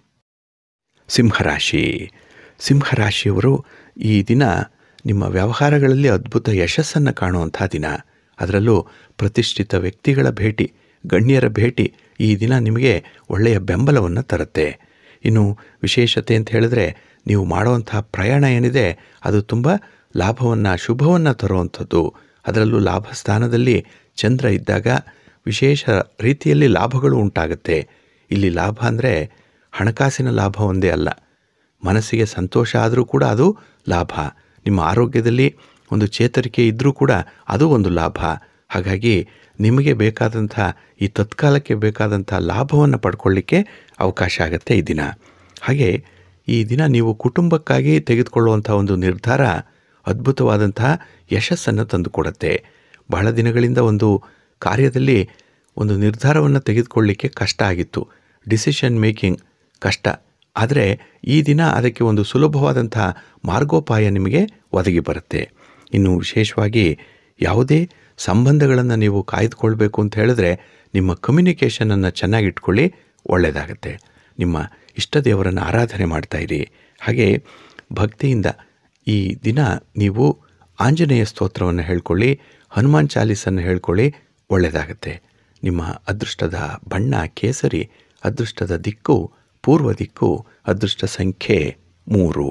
[SPEAKER 2] ಸಿಂಹರಾಶಿ ಸಿಂಹರಾಶಿಯವರು ಈ ದಿನ ನಿಮ್ಮ ವ್ಯವಹಾರಗಳಲ್ಲಿ ಅದ್ಭುತ ಯಶಸ್ಸನ್ನು ಕಾಣುವಂಥ ದಿನ ಅದರಲ್ಲೂ ಪ್ರತಿಷ್ಠಿತ ವ್ಯಕ್ತಿಗಳ ಭೇಟಿ ಗಣ್ಯರ ಭೇಟಿ ಈ ದಿನ ನಿಮಗೆ ಒಳ್ಳೆಯ ಬೆಂಬಲವನ್ನು ತರುತ್ತೆ ಇನ್ನು ವಿಶೇಷತೆ ಅಂತ ಹೇಳಿದ್ರೆ ನೀವು ಮಾಡುವಂತಹ ಪ್ರಯಾಣ ಏನಿದೆ ಅದು ತುಂಬ ಲಾಭವನ್ನು ಶುಭವನ್ನು ತರುವಂಥದ್ದು ಅದರಲ್ಲೂ ಲಾಭ ಸ್ಥಾನದಲ್ಲಿ ಚಂದ್ರ ಇದ್ದಾಗ ವಿಶೇಷ ರೀತಿಯಲ್ಲಿ ಲಾಭಗಳು ಉಂಟಾಗುತ್ತೆ ಇಲ್ಲಿ ಲಾಭ ಅಂದರೆ ಹಣಕಾಸಿನ ಲಾಭ ಒಂದೇ ಅಲ್ಲ ಮನಸ್ಸಿಗೆ ಸಂತೋಷ ಆದರೂ ಕೂಡ ಅದು ಲಾಭ ನಿಮ್ಮ ಆರೋಗ್ಯದಲ್ಲಿ ಒಂದು ಚೇತರಿಕೆ ಇದ್ದರೂ ಕೂಡ ಅದು ಒಂದು ಲಾಭ ಹಾಗಾಗಿ ನಿಮಗೆ ಬೇಕಾದಂಥ ಈ ತತ್ಕಾಲಕ್ಕೆ ಬೇಕಾದಂಥ ಲಾಭವನ್ನು ಪಡ್ಕೊಳ್ಳಿಕ್ಕೆ ಅವಕಾಶ ಆಗುತ್ತೆ ಈ ದಿನ ಹಾಗೆ ಈ ದಿನ ನೀವು ಕುಟುಂಬಕ್ಕಾಗಿ ತೆಗೆದುಕೊಳ್ಳುವಂಥ ಒಂದು ನಿರ್ಧಾರ ಅದ್ಭುತವಾದಂತಹ ಯಶಸ್ಸನ್ನು ತಂದುಕೊಡುತ್ತೆ ಬಹಳ ದಿನಗಳಿಂದ ಒಂದು ಕಾರ್ಯದಲ್ಲಿ ಒಂದು ನಿರ್ಧಾರವನ್ನು ತೆಗೆದುಕೊಳ್ಳಿಕ್ಕೆ ಕಷ್ಟ ಆಗಿತ್ತು ಡಿಸಿಷನ್ ಮೇಕಿಂಗ್ ಕಷ್ಟ ಆದರೆ ಈ ದಿನ ಅದಕ್ಕೆ ಒಂದು ಸುಲಭವಾದಂಥ ಮಾರ್ಗೋಪಾಯ ನಿಮಗೆ ಒದಗಿ ಬರುತ್ತೆ ಇನ್ನು ವಿಶೇಷವಾಗಿ ಯಾವುದೇ ಸಂಬಂಧಗಳನ್ನು ನೀವು ಕಾಯ್ದುಕೊಳ್ಬೇಕು ಅಂತ ಹೇಳಿದ್ರೆ ನಿಮ್ಮ ಕಮ್ಯುನಿಕೇಷನನ್ನು ಚೆನ್ನಾಗಿಟ್ಕೊಳ್ಳಿ ಒಳ್ಳೆಯದಾಗತ್ತೆ ನಿಮ್ಮ ಇಷ್ಟ ದೇವರನ್ನು ಆರಾಧನೆ ಮಾಡ್ತಾಯಿರಿ ಹಾಗೆ ಭಕ್ತಿಯಿಂದ ಈ ದಿನ ನೀವು ಆಂಜನೇಯ ಸ್ತೋತ್ರವನ್ನು ಹೇಳ್ಕೊಳ್ಳಿ ಹನುಮಾನ್ ಚಾಲೀಸನ್ನು ಹೇಳ್ಕೊಳ್ಳಿ ಒಳ್ಳೆಯದಾಗತ್ತೆ ನಿಮ್ಮ ಅದೃಷ್ಟದ ಬಣ್ಣ ಕೇಸರಿ ಅದೃಷ್ಟದ ದಿಕ್ಕು ಪೂರ್ವ ದಿಕ್ಕು ಅದೃಷ್ಟ ಸಂಖ್ಯೆ ಮೂರು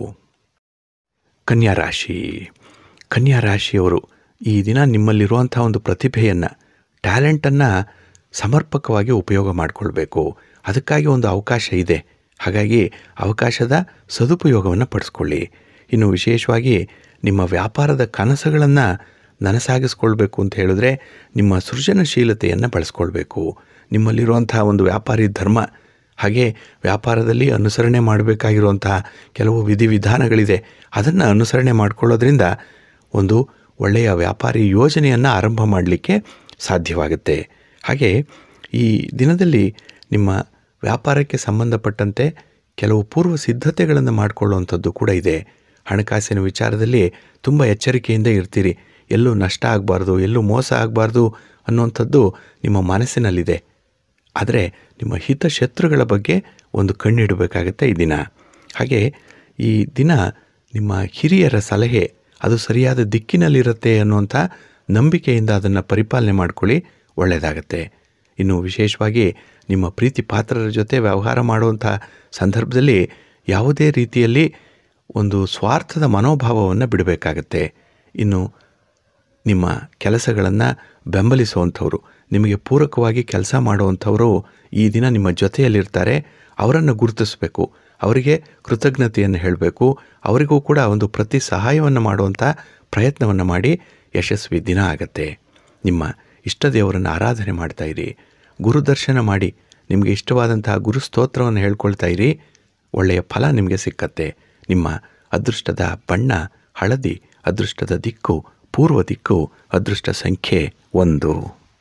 [SPEAKER 2] ಕನ್ಯಾ ರಾಶಿ ಕನ್ಯಾ ರಾಶಿಯವರು ಈ ದಿನ ನಿಮ್ಮಲ್ಲಿರುವಂಥ ಒಂದು ಪ್ರತಿಭೆಯನ್ನು ಟ್ಯಾಲೆಂಟನ್ನು ಸಮರ್ಪಕವಾಗಿ ಉಪಯೋಗ ಮಾಡಿಕೊಳ್ಬೇಕು ಅದಕ್ಕಾಗಿ ಒಂದು ಅವಕಾಶ ಇದೆ ಹಾಗಾಗಿ ಅವಕಾಶದ ಸದುಪಯೋಗವನ್ನು ಪಡಿಸ್ಕೊಳ್ಳಿ ಇನ್ನು ವಿಶೇಷವಾಗಿ ನಿಮ್ಮ ವ್ಯಾಪಾರದ ಕನಸುಗಳನ್ನು ನನಸಾಗಿಸ್ಕೊಳ್ಬೇಕು ಅಂತ ಹೇಳಿದ್ರೆ ನಿಮ್ಮ ಸೃಜನಶೀಲತೆಯನ್ನು ಬಳಸ್ಕೊಳ್ಬೇಕು ನಿಮ್ಮಲ್ಲಿರುವಂಥ ಒಂದು ವ್ಯಾಪಾರಿ ಧರ್ಮ ಹಾಗೆ ವ್ಯಾಪಾರದಲ್ಲಿ ಅನುಸರಣೆ ಮಾಡಬೇಕಾಗಿರುವಂತಹ ಕೆಲವು ವಿಧಿವಿಧಾನಗಳಿದೆ ಅದನ್ನು ಅನುಸರಣೆ ಮಾಡಿಕೊಳ್ಳೋದ್ರಿಂದ ಒಂದು ಒಳ್ಳೆಯ ವ್ಯಾಪಾರಿ ಯೋಜನೆಯನ್ನು ಆರಂಭ ಮಾಡಲಿಕ್ಕೆ ಸಾಧ್ಯವಾಗುತ್ತೆ ಹಾಗೆ ಈ ದಿನದಲ್ಲಿ ನಿಮ್ಮ ವ್ಯಾಪಾರಕ್ಕೆ ಸಂಬಂಧಪಟ್ಟಂತೆ ಕೆಲವು ಪೂರ್ವ ಸಿದ್ಧತೆಗಳನ್ನು ಮಾಡಿಕೊಳ್ಳುವಂಥದ್ದು ಕೂಡ ಇದೆ ಹಣಕಾಸಿನ ವಿಚಾರದಲ್ಲಿ ತುಂಬ ಎಚ್ಚರಿಕೆಯಿಂದ ಇರ್ತೀರಿ ಎಲ್ಲೂ ನಷ್ಟ ಆಗಬಾರ್ದು ಎಲ್ಲೂ ಮೋಸ ಆಗಬಾರ್ದು ಅನ್ನುವಂಥದ್ದು ನಿಮ್ಮ ಮನಸ್ಸಿನಲ್ಲಿದೆ ಆದರೆ ನಿಮ್ಮ ಹಿತಶತ್ರುಗಳ ಬಗ್ಗೆ ಒಂದು ಕಣ್ಣಿಡಬೇಕಾಗತ್ತೆ ಈ ದಿನ ಹಾಗೆ ಈ ದಿನ ನಿಮ್ಮ ಹಿರಿಯರ ಸಲಹೆ ಅದು ಸರಿಯಾದ ದಿಕ್ಕಿನಲ್ಲಿರುತ್ತೆ ಅನ್ನುವಂಥ ನಂಬಿಕೆಯಿಂದ ಅದನ್ನು ಪರಿಪಾಲನೆ ಮಾಡ್ಕೊಳ್ಳಿ ಒಳ್ಳೆಯದಾಗತ್ತೆ ಇನ್ನು ವಿಶೇಷವಾಗಿ ನಿಮ್ಮ ಪ್ರೀತಿ ಪಾತ್ರರ ಜೊತೆ ವ್ಯವಹಾರ ಮಾಡುವಂಥ ಸಂದರ್ಭದಲ್ಲಿ ಯಾವುದೇ ರೀತಿಯಲ್ಲಿ ಒಂದು ಸ್ವಾರ್ಥದ ಮನೋಭಾವವನ್ನು ಬಿಡಬೇಕಾಗತ್ತೆ ಇನ್ನು ನಿಮ್ಮ ಕೆಲಸಗಳನ್ನು ಬೆಂಬಲಿಸುವಂಥವ್ರು ನಿಮಗೆ ಪೂರಕವಾಗಿ ಕೆಲಸ ಮಾಡುವಂಥವರು ಈ ದಿನ ನಿಮ್ಮ ಜೊತೆಯಲ್ಲಿರ್ತಾರೆ ಅವರನ್ನು ಗುರುತಿಸಬೇಕು ಅವರಿಗೆ ಕೃತಜ್ಞತೆಯನ್ನು ಹೇಳಬೇಕು ಅವರಿಗೂ ಕೂಡ ಒಂದು ಪ್ರತಿ ಸಹಾಯವನ್ನು ಮಾಡುವಂಥ ಪ್ರಯತ್ನವನ್ನು ಮಾಡಿ ಯಶಸ್ವಿ ದಿನ ಆಗತ್ತೆ ನಿಮ್ಮ ಇಷ್ಟ ದೇವರನ್ನು ಆರಾಧನೆ ಮಾಡ್ತಾ ಇರಿ ಗುರುದರ್ಶನ ಮಾಡಿ ನಿಮಗೆ ಇಷ್ಟವಾದಂತಹ ಗುರು ಸ್ತೋತ್ರವನ್ನು ಹೇಳ್ಕೊಳ್ತಾ ಇರಿ ಒಳ್ಳೆಯ ಫಲ ನಿಮಗೆ ಸಿಕ್ಕತ್ತೆ ನಿಮ್ಮ ಅದೃಷ್ಟದ ಬಣ್ಣ ಹಳದಿ ಅದೃಷ್ಟದ ದಿಕ್ಕು ಪೂರ್ವ ದಿಕ್ಕು ಅದೃಷ್ಟ ಸಂಖ್ಯೆ ಒಂದು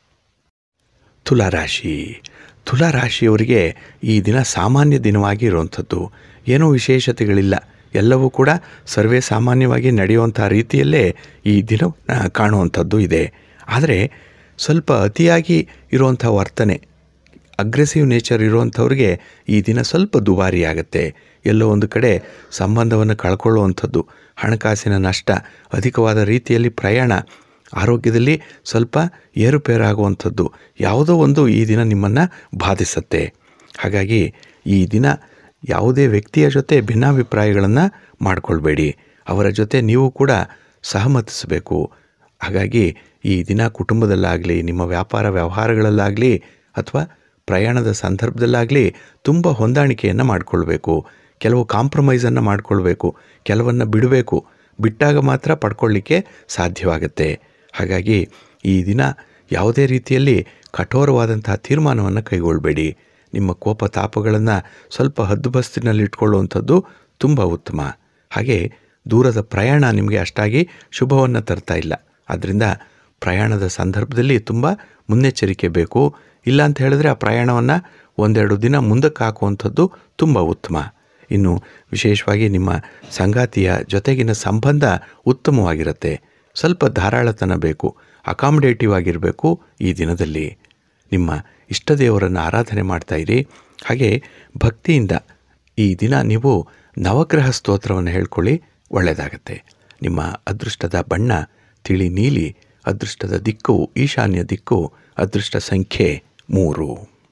[SPEAKER 2] ತುಲಾರಾಶಿ ತುಲಾರಾಶಿಯವರಿಗೆ ಈ ದಿನ ಸಾಮಾನ್ಯ ದಿನವಾಗಿ ಇರುವಂಥದ್ದು ಏನೂ ವಿಶೇಷತೆಗಳಿಲ್ಲ ಎಲ್ಲವೂ ಕೂಡ ಸರ್ವೇ ಸಾಮಾನ್ಯವಾಗಿ ನಡೆಯುವಂಥ ರೀತಿಯಲ್ಲೇ ಈ ದಿನವನ್ನು ಕಾಣುವಂಥದ್ದು ಇದೆ ಆದರೆ ಸ್ವಲ್ಪ ಅತಿಯಾಗಿ ಇರುವಂಥ ವರ್ತನೆ ಅಗ್ರೆಸಿವ್ ನೇಚರ್ ಇರುವಂಥವ್ರಿಗೆ ಈ ದಿನ ಸ್ವಲ್ಪ ದುಬಾರಿ ಆಗುತ್ತೆ ಎಲ್ಲೋ ಒಂದು ಕಡೆ ಸಂಬಂಧವನ್ನು ಕಳ್ಕೊಳ್ಳುವಂಥದ್ದು ಹಣಕಾಸಿನ ನಷ್ಟ ಅಧಿಕವಾದ ರೀತಿಯಲ್ಲಿ ಪ್ರಯಾಣ ಆರೋಗ್ಯದಲ್ಲಿ ಸ್ವಲ್ಪ ಏರುಪೇರಾಗುವಂಥದ್ದು ಯಾವುದೋ ಒಂದು ಈ ದಿನ ನಿಮ್ಮನ್ನು ಬಾಧಿಸುತ್ತೆ ಹಾಗಾಗಿ ಈ ದಿನ ಯಾವುದೇ ವ್ಯಕ್ತಿಯ ಜೊತೆ ಭಿನ್ನಾಭಿಪ್ರಾಯಗಳನ್ನು ಮಾಡಿಕೊಳ್ಬೇಡಿ ಅವರ ಜೊತೆ ನೀವು ಕೂಡ ಸಹಮತಿಸಬೇಕು ಹಾಗಾಗಿ ಈ ದಿನ ಕುಟುಂಬದಲ್ಲಾಗಲಿ ನಿಮ್ಮ ವ್ಯಾಪಾರ ವ್ಯವಹಾರಗಳಲ್ಲಾಗಲಿ ಅಥವಾ ಪ್ರಯಾಣದ ಸಂದರ್ಭದಲ್ಲಾಗಲಿ ತುಂಬ ಹೊಂದಾಣಿಕೆಯನ್ನು ಮಾಡಿಕೊಳ್ಬೇಕು ಕೆಲವು ಕಾಂಪ್ರಮೈಸನ್ನು ಮಾಡಿಕೊಳ್ಬೇಕು ಕೆಲವನ್ನು ಬಿಡಬೇಕು ಬಿಟ್ಟಾಗ ಮಾತ್ರ ಪಡ್ಕೊಳ್ಳಿಕ್ಕೆ ಸಾಧ್ಯವಾಗುತ್ತೆ ಹಾಗಾಗಿ ಈ ದಿನ ಯಾವುದೇ ರೀತಿಯಲ್ಲಿ ಕಠೋರವಾದಂತಹ ತೀರ್ಮಾನವನ್ನು ಕೈಗೊಳ್ಳಬೇಡಿ ನಿಮ್ಮ ಕೋಪ ತಾಪಗಳನ್ನು ಸ್ವಲ್ಪ ಹದ್ದುಬಸ್ತಿನಲ್ಲಿ ಇಟ್ಕೊಳ್ಳುವಂಥದ್ದು ತುಂಬ ಉತ್ತಮ ಹಾಗೆ ದೂರದ ಪ್ರಯಾಣ ನಿಮಗೆ ಅಷ್ಟಾಗಿ ಶುಭವನ್ನು ತರ್ತಾ ಇಲ್ಲ ಆದ್ದರಿಂದ ಪ್ರಯಾಣದ ಸಂದರ್ಭದಲ್ಲಿ ತುಂಬ ಮುನ್ನೆಚ್ಚರಿಕೆ ಬೇಕು ಇಲ್ಲ ಅಂತ ಹೇಳಿದ್ರೆ ಆ ಪ್ರಯಾಣವನ್ನು ಒಂದೆರಡು ದಿನ ಮುಂದಕ್ಕೆ ಹಾಕುವಂಥದ್ದು ತುಂಬ ಉತ್ತಮ ಇನ್ನು ವಿಶೇಷವಾಗಿ ನಿಮ್ಮ ಸಂಗಾತಿಯ ಜೊತೆಗಿನ ಸಂಬಂಧ ಉತ್ತಮವಾಗಿರುತ್ತೆ ಸ್ವಲ್ಪ ಧಾರಾಳತನ ಬೇಕು ಅಕಾಮಿಡೇಟಿವ್ ಆಗಿರಬೇಕು ಈ ದಿನದಲ್ಲಿ ನಿಮ್ಮ ಇಷ್ಟ ದೇವರನ್ನು ಆರಾಧನೆ ಮಾಡ್ತಾ ಇರಿ ಹಾಗೆ ಭಕ್ತಿಯಿಂದ ಈ ದಿನ ನೀವು ನವಗ್ರಹ ಸ್ತೋತ್ರವನ್ನು ಹೇಳ್ಕೊಳ್ಳಿ ಒಳ್ಳೆಯದಾಗತ್ತೆ ನಿಮ್ಮ ಅದೃಷ್ಟದ ಬಣ್ಣ ತಿಳಿ ನೀಲಿ ಅದೃಷ್ಟದ ದಿಕ್ಕು ಈಶಾನ್ಯ ದಿಕ್ಕು ಅದೃಷ್ಟ ಸಂಖ್ಯೆ ಮೂರು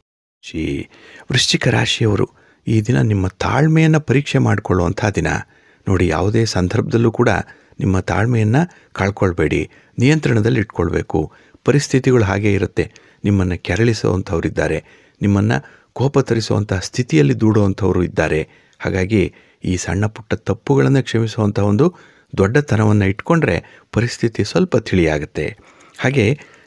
[SPEAKER 2] ಶಿ ವೃಶ್ಚಿಕ ರಾಶಿಯವರು ಈ ದಿನ ನಿಮ್ಮ ತಾಳ್ಮೆಯನ್ನು ಪರೀಕ್ಷೆ ಮಾಡಿಕೊಳ್ಳುವಂಥ ದಿನ ನೋಡಿ ಯಾವುದೇ ಸಂದರ್ಭದಲ್ಲೂ ಕೂಡ ನಿಮ್ಮ ತಾಳ್ಮೆಯನ್ನು ಕಳ್ಕೊಳ್ಬೇಡಿ ನಿಯಂತ್ರಣದಲ್ಲಿ ಇಟ್ಕೊಳ್ಬೇಕು ಪರಿಸ್ಥಿತಿಗಳು ಹಾಗೇ ಇರುತ್ತೆ ನಿಮ್ಮನ್ನು ಕೆರಳಿಸುವಂಥವ್ರಿದ್ದಾರೆ ನಿಮ್ಮನ್ನು ಕೋಪ ತರಿಸುವಂಥ ಸ್ಥಿತಿಯಲ್ಲಿ ದೂಡುವಂಥವರು ಇದ್ದಾರೆ ಹಾಗಾಗಿ ಈ ಸಣ್ಣ ಪುಟ್ಟ ತಪ್ಪುಗಳನ್ನು ಕ್ಷಮಿಸುವಂಥ ಒಂದು ದೊಡ್ಡತನವನ್ನು ಇಟ್ಕೊಂಡ್ರೆ ಪರಿಸ್ಥಿತಿ ಸ್ವಲ್ಪ ತಿಳಿಯಾಗುತ್ತೆ ಹಾಗೆ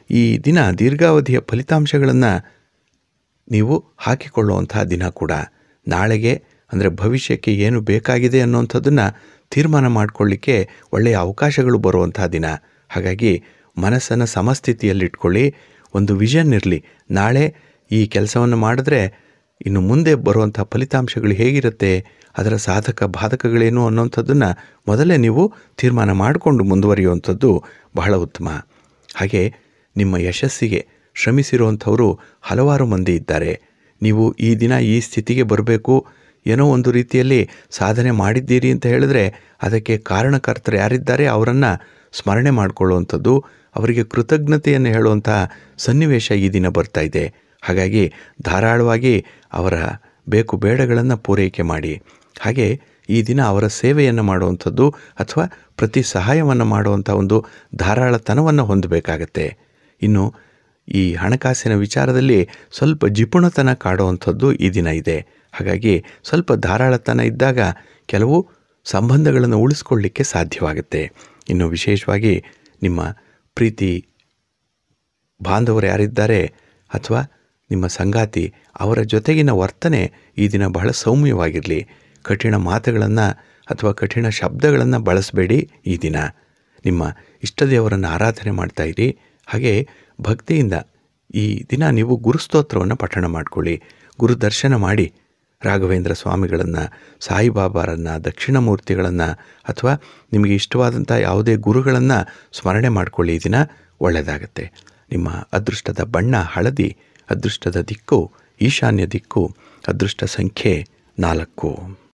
[SPEAKER 2] ಈ ದಿನ ದೀರ್ಘಾವಧಿಯ ಫಲಿತಾಂಶಗಳನ್ನು ನೀವು ಹಾಕಿಕೊಳ್ಳುವಂತಹ ದಿನ ಕೂಡ ನಾಳೆಗೆ ಅಂದರೆ ಭವಿಷ್ಯಕ್ಕೆ ಏನು ಬೇಕಾಗಿದೆ ಅನ್ನೋಂಥದ್ದನ್ನು ತೀರ್ಮಾನ ಮಾಡಿಕೊಳ್ಳಿಕ್ಕೆ ಒಳ್ಳೆಯ ಅವಕಾಶಗಳು ಬರುವಂಥ ದಿನ ಹಾಗಾಗಿ ಮನಸ್ಸನ್ನು ಸಮಸ್ಥಿತಿಯಲ್ಲಿಟ್ಕೊಳ್ಳಿ ಒಂದು ವಿಷನ್ ಇರಲಿ ನಾಳೆ ಈ ಕೆಲಸವನ್ನು ಮಾಡಿದ್ರೆ ಇನ್ನು ಮುಂದೆ ಬರುವಂಥ ಫಲಿತಾಂಶಗಳು ಹೇಗಿರುತ್ತೆ ಅದರ ಸಾಧಕ ಬಾಧಕಗಳೇನು ಅನ್ನೋಂಥದ್ದನ್ನು ಮೊದಲೇ ನೀವು ತೀರ್ಮಾನ ಮಾಡಿಕೊಂಡು ಮುಂದುವರಿಯುವಂಥದ್ದು ಬಹಳ ಉತ್ತಮ ಹಾಗೆ ನಿಮ್ಮ ಯಶಸ್ಸಿಗೆ ಶ್ರಮಿಸಿರುವಂಥವರು ಹಲವಾರು ಮಂದಿ ಇದ್ದಾರೆ ನೀವು ಈ ದಿನ ಈ ಸ್ಥಿತಿಗೆ ಬರಬೇಕು ಏನೋ ಒಂದು ರೀತಿಯಲ್ಲಿ ಸಾಧನೆ ಮಾಡಿದ್ದೀರಿ ಅಂತ ಹೇಳಿದ್ರೆ ಅದಕ್ಕೆ ಕಾರಣಕರ್ತರು ಯಾರಿದ್ದಾರೆ ಅವರನ್ನು ಸ್ಮರಣೆ ಮಾಡಿಕೊಳ್ಳುವಂಥದ್ದು ಅವರಿಗೆ ಕೃತಜ್ಞತೆಯನ್ನು ಹೇಳುವಂಥ ಸನ್ನಿವೇಶ ಈ ದಿನ ಬರ್ತಾ ಇದೆ ಹಾಗಾಗಿ ಧಾರಾಳವಾಗಿ ಅವರ ಬೇಕು ಬೇಡಗಳನ್ನು ಪೂರೈಕೆ ಮಾಡಿ ಹಾಗೆ ಈ ದಿನ ಅವರ ಸೇವೆಯನ್ನು ಮಾಡುವಂಥದ್ದು ಅಥವಾ ಪ್ರತಿ ಸಹಾಯವನ್ನು ಮಾಡುವಂಥ ಒಂದು ಧಾರಾಳತನವನ್ನು ಹೊಂದಬೇಕಾಗತ್ತೆ ಇನ್ನು ಈ ಹಣಕಾಸಿನ ವಿಚಾರದಲ್ಲಿ ಸ್ವಲ್ಪ ಜಿಪುಣತನ ಕಾಡುವಂಥದ್ದು ಈ ದಿನ ಇದೆ ಹಾಗಾಗಿ ಸ್ವಲ್ಪ ಧಾರಾಳತನ ಇದ್ದಾಗ ಕೆಲವು ಸಂಬಂಧಗಳನ್ನು ಉಳಿಸ್ಕೊಳ್ಳಿಕ್ಕೆ ಸಾಧ್ಯವಾಗುತ್ತೆ ಇನ್ನು ವಿಶೇಷವಾಗಿ ನಿಮ್ಮ ಪ್ರೀತಿ ಬಾಂಧವರು ಯಾರಿದ್ದಾರೆ ಅಥವಾ ನಿಮ್ಮ ಸಂಗಾತಿ ಅವರ ಜೊತೆಗಿನ ವರ್ತನೆ ಈ ದಿನ ಬಹಳ ಸೌಮ್ಯವಾಗಿರಲಿ ಕಠಿಣ ಮಾತುಗಳನ್ನು ಅಥವಾ ಕಠಿಣ ಶಬ್ದಗಳನ್ನು ಬಳಸಬೇಡಿ ಈ ದಿನ ನಿಮ್ಮ ಇಷ್ಟದೇವರನ್ನು ಆರಾಧನೆ ಮಾಡ್ತಾ ಇರಿ ಹಾಗೆ ಭಕ್ತಿಯಿಂದ ಈ ದಿನ ನೀವು ಗುರುಸ್ತೋತ್ರವನ್ನು ಪಠಣ ಮಾಡಿಕೊಳ್ಳಿ ಗುರು ದರ್ಶನ ಮಾಡಿ ರಾಘವೇಂದ್ರ ಸ್ವಾಮಿಗಳನ್ನು ಸಾಯಿಬಾಬಾರನ್ನು ದಕ್ಷಿಣಮೂರ್ತಿಗಳನ್ನು ಅಥವಾ ನಿಮಗೆ ಇಷ್ಟವಾದಂಥ ಯಾವುದೇ ಗುರುಗಳನ್ನು ಸ್ಮರಣೆ ಮಾಡಿಕೊಳ್ಳಿ ಈ ದಿನ ಒಳ್ಳೆಯದಾಗತ್ತೆ ನಿಮ್ಮ ಅದೃಷ್ಟದ ಬಣ್ಣ ಹಳದಿ ಅದೃಷ್ಟದ ದಿಕ್ಕು ಈಶಾನ್ಯ ದಿಕ್ಕು ಅದೃಷ್ಟ ಸಂಖ್ಯೆ ನಾಲ್ಕು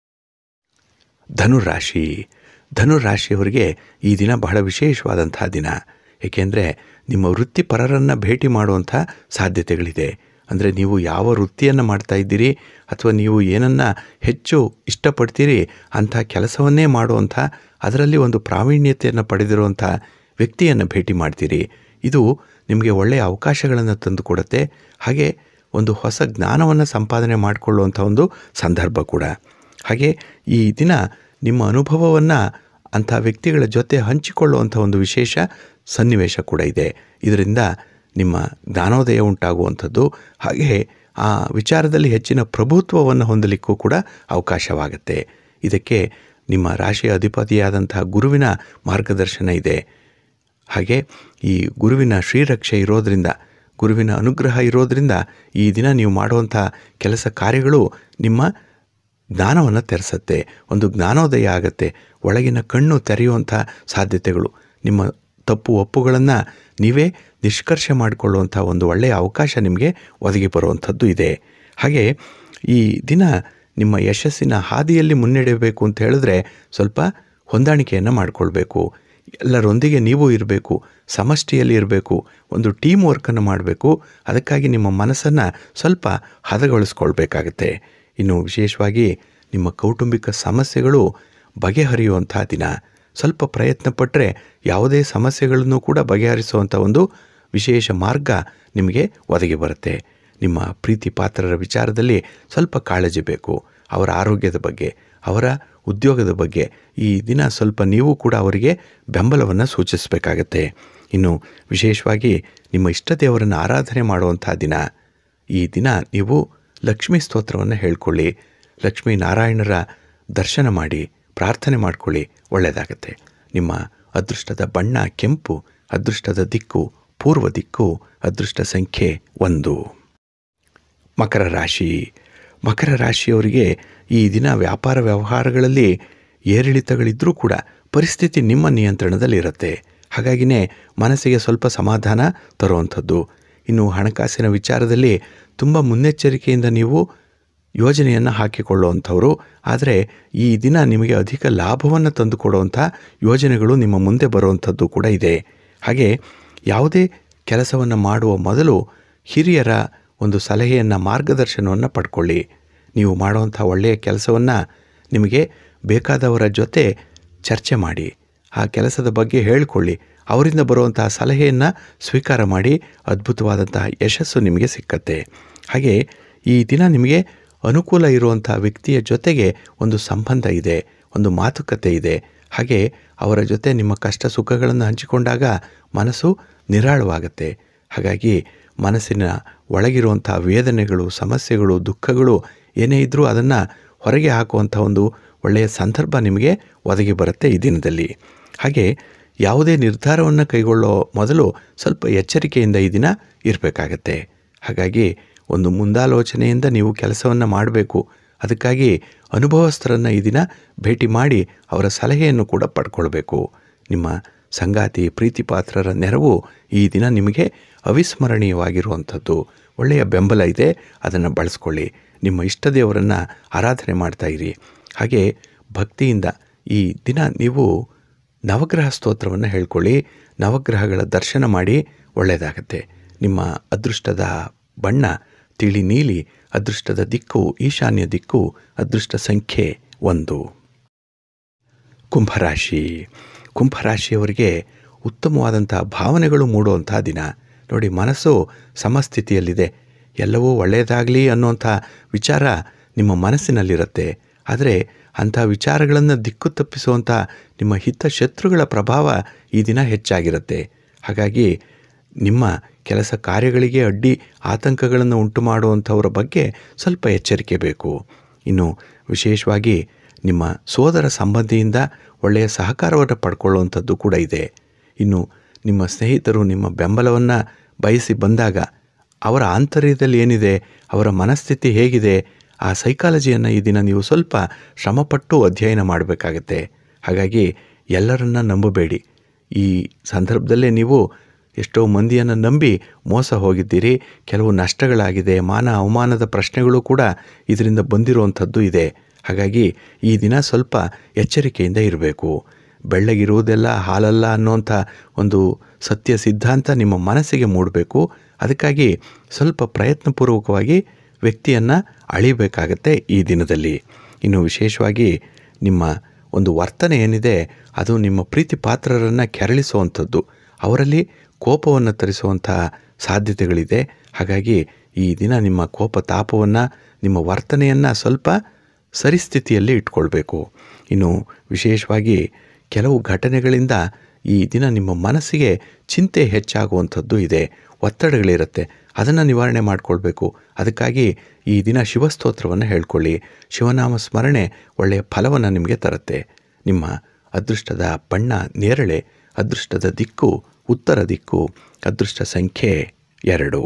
[SPEAKER 2] ಧನುರಾಶಿ ಧನುರಾಶಿಯವರಿಗೆ ಈ ದಿನ ಬಹಳ ವಿಶೇಷವಾದಂತಹ ದಿನ ಏಕೆಂದರೆ ನಿಮ್ಮ ವೃತ್ತಿಪರರನ್ನು ಭೇಟಿ ಮಾಡುವಂಥ ಸಾಧ್ಯತೆಗಳಿದೆ ಅಂದರೆ ನೀವು ಯಾವ ವೃತ್ತಿಯನ್ನು ಮಾಡ್ತಾ ಇದ್ದೀರಿ ಅಥವಾ ನೀವು ಏನನ್ನು ಹೆಚ್ಚು ಇಷ್ಟಪಡ್ತೀರಿ ಅಂಥ ಕೆಲಸವನ್ನೇ ಮಾಡುವಂಥ ಅದರಲ್ಲಿ ಒಂದು ಪ್ರಾವೀಣ್ಯತೆಯನ್ನು ಪಡೆದಿರುವಂಥ ವ್ಯಕ್ತಿಯನ್ನು ಭೇಟಿ ಮಾಡ್ತೀರಿ ಇದು ನಿಮಗೆ ಒಳ್ಳೆಯ ಅವಕಾಶಗಳನ್ನು ತಂದುಕೊಡುತ್ತೆ ಹಾಗೆ ಒಂದು ಹೊಸ ಜ್ಞಾನವನ್ನು ಸಂಪಾದನೆ ಮಾಡಿಕೊಳ್ಳುವಂಥ ಒಂದು ಸಂದರ್ಭ ಕೂಡ ಹಾಗೆ ಈ ದಿನ ನಿಮ್ಮ ಅನುಭವವನ್ನು ಅಂಥ ವ್ಯಕ್ತಿಗಳ ಜೊತೆ ಹಂಚಿಕೊಳ್ಳುವಂಥ ಒಂದು ವಿಶೇಷ ಸನ್ನಿವೇಶ ಕೂಡ ಇದೆ ಇದರಿಂದ ನಿಮ್ಮ ಜ್ಞಾನೋದಯ ಉಂಟಾಗುವಂಥದ್ದು ಹಾಗೆ ಆ ವಿಚಾರದಲ್ಲಿ ಹೆಚ್ಚಿನ ಪ್ರಭುತ್ವವನ್ನು ಹೊಂದಲಿಕ್ಕೂ ಕೂಡ ಅವಕಾಶವಾಗುತ್ತೆ ಇದಕ್ಕೆ ನಿಮ್ಮ ರಾಶಿಯ ಅಧಿಪತಿಯಾದಂತಹ ಗುರುವಿನ ಮಾರ್ಗದರ್ಶನ ಇದೆ ಹಾಗೆ ಈ ಗುರುವಿನ ಶ್ರೀರಕ್ಷೆ ಇರೋದರಿಂದ ಗುರುವಿನ ಅನುಗ್ರಹ ಇರೋದರಿಂದ ಈ ದಿನ ನೀವು ಮಾಡುವಂಥ ಕೆಲಸ ಕಾರ್ಯಗಳು ನಿಮ್ಮ ಜ್ಞಾನವನ್ನು ತೆರೆಸತ್ತೆ ಒಂದು ಜ್ಞಾನೋದಯ ಆಗತ್ತೆ ಒಳಗಿನ ಕಣ್ಣು ತೆರೆಯುವಂಥ ಸಾಧ್ಯತೆಗಳು ನಿಮ್ಮ ತಪ್ಪು ಒಪ್ಪುಗಳನ್ನು ನೀವೇ ನಿಷ್ಕರ್ಷೆ ಮಾಡಿಕೊಳ್ಳುವಂಥ ಒಂದು ಒಳ್ಳೆಯ ಅವಕಾಶ ನಿಮಗೆ ಒದಗಿ ಬರುವಂಥದ್ದು ಇದೆ ಹಾಗೆ ಈ ದಿನ ನಿಮ್ಮ ಯಶಸ್ಸಿನ ಹಾದಿಯಲ್ಲಿ ಮುನ್ನಡೆಯಬೇಕು ಅಂತ ಹೇಳಿದ್ರೆ ಸ್ವಲ್ಪ ಹೊಂದಾಣಿಕೆಯನ್ನು ಮಾಡಿಕೊಳ್ಬೇಕು ಎಲ್ಲರೊಂದಿಗೆ ನೀವು ಇರಬೇಕು ಸಮಷ್ಟಿಯಲ್ಲಿ ಇರಬೇಕು ಒಂದು ಟೀಮ್ ವರ್ಕನ್ನು ಮಾಡಬೇಕು ಅದಕ್ಕಾಗಿ ನಿಮ್ಮ ಮನಸ್ಸನ್ನು ಸ್ವಲ್ಪ ಹದಗೊಳಿಸ್ಕೊಳ್ಬೇಕಾಗತ್ತೆ ಇನ್ನು ವಿಶೇಷವಾಗಿ ನಿಮ್ಮ ಕೌಟುಂಬಿಕ ಸಮಸ್ಯೆಗಳು ಬಗೆಹರಿಯುವಂಥ ದಿನ ಸ್ವಲ್ಪ ಪ್ರಯತ್ನ ಪಟ್ಟರೆ ಯಾವುದೇ ಸಮಸ್ಯೆಗಳನ್ನು ಕೂಡ ಬಗೆಹರಿಸುವಂಥ ಒಂದು ವಿಶೇಷ ಮಾರ್ಗ ನಿಮಗೆ ಒದಗಿ ಬರುತ್ತೆ ನಿಮ್ಮ ಪ್ರೀತಿ ಪಾತ್ರರ ವಿಚಾರದಲ್ಲಿ ಸ್ವಲ್ಪ ಕಾಳಜಿ ಬೇಕು ಅವರ ಆರೋಗ್ಯದ ಬಗ್ಗೆ ಅವರ ಉದ್ಯೋಗದ ಬಗ್ಗೆ ಈ ದಿನ ಸ್ವಲ್ಪ ನೀವು ಕೂಡ ಅವರಿಗೆ ಬೆಂಬಲವನ್ನು ಸೂಚಿಸಬೇಕಾಗತ್ತೆ ಇನ್ನು ವಿಶೇಷವಾಗಿ ನಿಮ್ಮ ಇಷ್ಟ ದೇವರನ್ನು ಆರಾಧನೆ ಮಾಡುವಂಥ ದಿನ ಈ ದಿನ ನೀವು ಲಕ್ಷ್ಮೀ ಸ್ತೋತ್ರವನ್ನು ಹೇಳ್ಕೊಳ್ಳಿ ಲಕ್ಷ್ಮೀ ನಾರಾಯಣರ ದರ್ಶನ ಮಾಡಿ ಪ್ರಾರ್ಥನೆ ಮಾಡಿಕೊಳ್ಳಿ ಒಳ್ಳೆಯದಾಗತ್ತೆ ನಿಮ್ಮ ಅದೃಷ್ಟದ ಬಣ್ಣ ಕೆಂಪು ಅದೃಷ್ಟದ ದಿಕ್ಕು ಪೂರ್ವ ದಿಕ್ಕು ಅದೃಷ್ಟ ಸಂಖ್ಯೆ ಒಂದು ಮಕರ ರಾಶಿ ಮಕರ ರಾಶಿಯವರಿಗೆ ಈ ದಿನ ವ್ಯಾಪಾರ ವ್ಯವಹಾರಗಳಲ್ಲಿ ಏರಿಳಿತಗಳಿದ್ದರೂ ಕೂಡ ಪರಿಸ್ಥಿತಿ ನಿಮ್ಮ ನಿಯಂತ್ರಣದಲ್ಲಿರುತ್ತೆ ಹಾಗಾಗಿನೇ ಮನಸ್ಸಿಗೆ ಸ್ವಲ್ಪ ಸಮಾಧಾನ ತರುವಂಥದ್ದು ಇನ್ನು ಹಣಕಾಸಿನ ವಿಚಾರದಲ್ಲಿ ತುಂಬ ಮುನ್ನೆಚ್ಚರಿಕೆಯಿಂದ ನೀವು ಯೋಜನೆಯನ್ನು ಹಾಕಿಕೊಳ್ಳುವಂಥವ್ರು ಆದರೆ ಈ ದಿನ ನಿಮಗೆ ಅಧಿಕ ಲಾಭವನ್ನು ತಂದುಕೊಡುವಂಥ ಯೋಜನೆಗಳು ನಿಮ್ಮ ಮುಂದೆ ಬರುವಂಥದ್ದು ಕೂಡ ಇದೆ ಹಾಗೆ ಯಾವುದೇ ಕೆಲಸವನ್ನು ಮಾಡುವ ಮೊದಲು ಹಿರಿಯರ ಒಂದು ಸಲಹೆಯನ್ನು ಮಾರ್ಗದರ್ಶನವನ್ನು ಪಡ್ಕೊಳ್ಳಿ ನೀವು ಮಾಡುವಂಥ ಒಳ್ಳೆಯ ಕೆಲಸವನ್ನು ನಿಮಗೆ ಬೇಕಾದವರ ಜೊತೆ ಚರ್ಚೆ ಮಾಡಿ ಆ ಕೆಲಸದ ಬಗ್ಗೆ ಹೇಳಿಕೊಳ್ಳಿ ಅವರಿಂದ ಬರುವಂತಹ ಸಲಹೆಯನ್ನು ಸ್ವೀಕಾರ ಮಾಡಿ ಅದ್ಭುತವಾದಂತಹ ಯಶಸ್ಸು ನಿಮಗೆ ಸಿಕ್ಕತ್ತೆ ಹಾಗೆ ಈ ದಿನ ನಿಮಗೆ ಅನುಕೂಲ ಇರುವಂಥ ವ್ಯಕ್ತಿಯ ಜೊತೆಗೆ ಒಂದು ಸಂಬಂಧ ಇದೆ ಒಂದು ಮಾತುಕತೆ ಇದೆ ಹಾಗೆ ಅವರ ಜೊತೆ ನಿಮ್ಮ ಕಷ್ಟ ಸುಖಗಳನ್ನು ಹಂಚಿಕೊಂಡಾಗ ಮನಸ್ಸು ನಿರಾಳವಾಗುತ್ತೆ ಹಾಗಾಗಿ ಮನಸ್ಸಿನ ಒಳಗಿರುವಂಥ ವೇದನೆಗಳು ಸಮಸ್ಯೆಗಳು ದುಃಖಗಳು ಏನೇ ಇದ್ದರೂ ಅದನ್ನು ಹೊರಗೆ ಹಾಕುವಂಥ ಒಂದು ಒಳ್ಳೆಯ ಸಂದರ್ಭ ನಿಮಗೆ ಒದಗಿ ಬರುತ್ತೆ ಈ ದಿನದಲ್ಲಿ ಹಾಗೆ ಯಾವುದೇ ನಿರ್ಧಾರವನ್ನು ಕೈಗೊಳ್ಳೋ ಮೊದಲು ಸ್ವಲ್ಪ ಎಚ್ಚರಿಕೆಯಿಂದ ಈ ದಿನ ಇರಬೇಕಾಗತ್ತೆ ಹಾಗಾಗಿ ಒಂದು ಮುಂದಾಲೋಚನೆಯಿಂದ ನೀವು ಕೆಲಸವನ್ನು ಮಾಡಬೇಕು ಅದಕ್ಕಾಗಿ ಅನುಭವಸ್ಥರನ್ನು ಈ ದಿನ ಭೇಟಿ ಮಾಡಿ ಅವರ ಸಲಹೆಯನ್ನು ಕೂಡ ಪಡ್ಕೊಳ್ಬೇಕು ನಿಮ್ಮ ಸಂಗಾತಿ ಪ್ರೀತಿ ಪಾತ್ರರ ನೆರವು ಈ ದಿನ ನಿಮಗೆ ಅವಿಸ್ಮರಣೀಯವಾಗಿರುವಂಥದ್ದು ಒಳ್ಳೆಯ ಬೆಂಬಲ ಇದೆ ಅದನ್ನು ಬಳಸ್ಕೊಳ್ಳಿ ನಿಮ್ಮ ಇಷ್ಟ ದೇವರನ್ನು ಆರಾಧನೆ ಮಾಡ್ತಾ ಇರಿ ಹಾಗೆ ಭಕ್ತಿಯಿಂದ ಈ ದಿನ ನೀವು ನವಗ್ರಹ ಸ್ತೋತ್ರವನ್ನು ಹೇಳ್ಕೊಳ್ಳಿ ನವಗ್ರಹಗಳ ದರ್ಶನ ಮಾಡಿ ಒಳ್ಳೆಯದಾಗತ್ತೆ ನಿಮ್ಮ ಅದೃಷ್ಟದ ಬಣ್ಣ ತಿಳಿ ನೀಲಿ ಅದೃಷ್ಟದ ದಿಕ್ಕು ಈಶಾನ್ಯ ದಿಕ್ಕು ಅದೃಷ್ಟ ಸಂಖ್ಯೆ ಒಂದು ಕುಂಭರಾಶಿ ಕುಂಭರಾಶಿಯವರಿಗೆ ಉತ್ತಮವಾದಂಥ ಭಾವನೆಗಳು ಮೂಡುವಂಥ ದಿನ ನೋಡಿ ಮನಸ್ಸು ಸಮಸ್ಥಿತಿಯಲ್ಲಿದೆ ಎಲ್ಲವೂ ಒಳ್ಳೆಯದಾಗಲಿ ಅನ್ನುವಂಥ ವಿಚಾರ ನಿಮ್ಮ ಮನಸ್ಸಿನಲ್ಲಿರುತ್ತೆ ಆದರೆ ಅಂಥ ವಿಚಾರಗಳನ್ನು ದಿಕ್ಕು ತಪ್ಪಿಸುವಂಥ ನಿಮ್ಮ ಹಿತಶತ್ರುಗಳ ಪ್ರಭಾವ ಈ ದಿನ ಹೆಚ್ಚಾಗಿರುತ್ತೆ ಹಾಗಾಗಿ ನಿಮ್ಮ ಕೆಲಸ ಕಾರ್ಯಗಳಿಗೆ ಅಡ್ಡಿ ಆತಂಕಗಳನ್ನು ಉಂಟು ಮಾಡುವಂಥವರ ಬಗ್ಗೆ ಸ್ವಲ್ಪ ಎಚ್ಚರಿಕೆ ಬೇಕು ಇನ್ನು ವಿಶೇಷವಾಗಿ ನಿಮ್ಮ ಸೋದರ ಸಂಬಂಧಿಯಿಂದ ಒಳ್ಳೆಯ ಸಹಕಾರವನ್ನು ಪಡ್ಕೊಳ್ಳುವಂಥದ್ದು ಕೂಡ ಇದೆ ಇನ್ನು ನಿಮ್ಮ ಸ್ನೇಹಿತರು ನಿಮ್ಮ ಬೆಂಬಲವನ್ನು ಬಯಸಿ ಬಂದಾಗ ಅವರ ಆಂತರ್ಯದಲ್ಲಿ ಏನಿದೆ ಅವರ ಮನಸ್ಥಿತಿ ಹೇಗಿದೆ ಆ ಸೈಕಾಲಜಿಯನ್ನು ಈ ದಿನ ನೀವು ಸ್ವಲ್ಪ ಶ್ರಮಪಟ್ಟು ಅಧ್ಯಯನ ಮಾಡಬೇಕಾಗತ್ತೆ ಹಾಗಾಗಿ ಎಲ್ಲರನ್ನ ನಂಬಬೇಡಿ ಈ ಸಂದರ್ಭದಲ್ಲೇ ನೀವು ಎಷ್ಟೋ ಮಂದಿಯನ್ನು ನಂಬಿ ಮೋಸ ಹೋಗಿದ್ದೀರಿ ಕೆಲವು ನಷ್ಟಗಳಾಗಿದೆ ಮಾನ ಅವಮಾನದ ಪ್ರಶ್ನೆಗಳು ಕೂಡ ಇದರಿಂದ ಬಂದಿರುವಂಥದ್ದು ಇದೆ ಹಾಗಾಗಿ ಈ ದಿನ ಸ್ವಲ್ಪ ಎಚ್ಚರಿಕೆಯಿಂದ ಇರಬೇಕು ಬೆಳ್ಳಗಿರುವುದೆಲ್ಲ ಹಾಲಲ್ಲ ಅನ್ನುವಂಥ ಒಂದು ಸತ್ಯ ಸಿದ್ಧಾಂತ ನಿಮ್ಮ ಮನಸ್ಸಿಗೆ ಮೂಡಬೇಕು ಅದಕ್ಕಾಗಿ ಸ್ವಲ್ಪ ಪ್ರಯತ್ನಪೂರ್ವಕವಾಗಿ ವ್ಯಕ್ತಿಯನ್ನು ಅಳಿಬೇಕಾಗತ್ತೆ ಈ ದಿನದಲ್ಲಿ ಇನ್ನು ವಿಶೇಷವಾಗಿ ನಿಮ್ಮ ಒಂದು ವರ್ತನೆ ಏನಿದೆ ಅದು ನಿಮ್ಮ ಪ್ರೀತಿ ಪಾತ್ರರನ್ನು ಕೆರಳಿಸುವಂಥದ್ದು ಅವರಲ್ಲಿ ಕೋಪವನ್ನು ತರಿಸುವಂಥ ಸಾಧ್ಯತೆಗಳಿದೆ ಹಾಗಾಗಿ ಈ ದಿನ ನಿಮ್ಮ ಕೋಪ ತಾಪವನ್ನು ನಿಮ್ಮ ವರ್ತನೆಯನ್ನು ಸ್ವಲ್ಪ ಸರಿಸ್ಥಿತಿಯಲ್ಲಿ ಇಟ್ಕೊಳ್ಬೇಕು ಇನ್ನು ವಿಶೇಷವಾಗಿ ಕೆಲವು ಘಟನೆಗಳಿಂದ ಈ ದಿನ ನಿಮ್ಮ ಮನಸ್ಸಿಗೆ ಚಿಂತೆ ಹೆಚ್ಚಾಗುವಂಥದ್ದು ಇದೆ ಒತ್ತಡಗಳಿರುತ್ತೆ ಅದನ್ನು ನಿವಾರಣೆ ಮಾಡಿಕೊಳ್ಬೇಕು ಅದಕ್ಕಾಗಿ ಈ ದಿನ ಶಿವಸ್ತೋತ್ರವನ್ನು ಹೇಳ್ಕೊಳ್ಳಿ ಶಿವನಾಮ ಸ್ಮರಣೆ ಒಳ್ಳೆಯ ಫಲವನ್ನು ನಿಮಗೆ ತರುತ್ತೆ ನಿಮ್ಮ ಅದೃಷ್ಟದ ಬಣ್ಣ ನೇರಳೆ ಅದೃಷ್ಟದ ದಿಕ್ಕು ಉತ್ತರ ದಿಕ್ಕು ಅದೃಷ್ಟ ಸಂಖ್ಯೆ ಎರಡು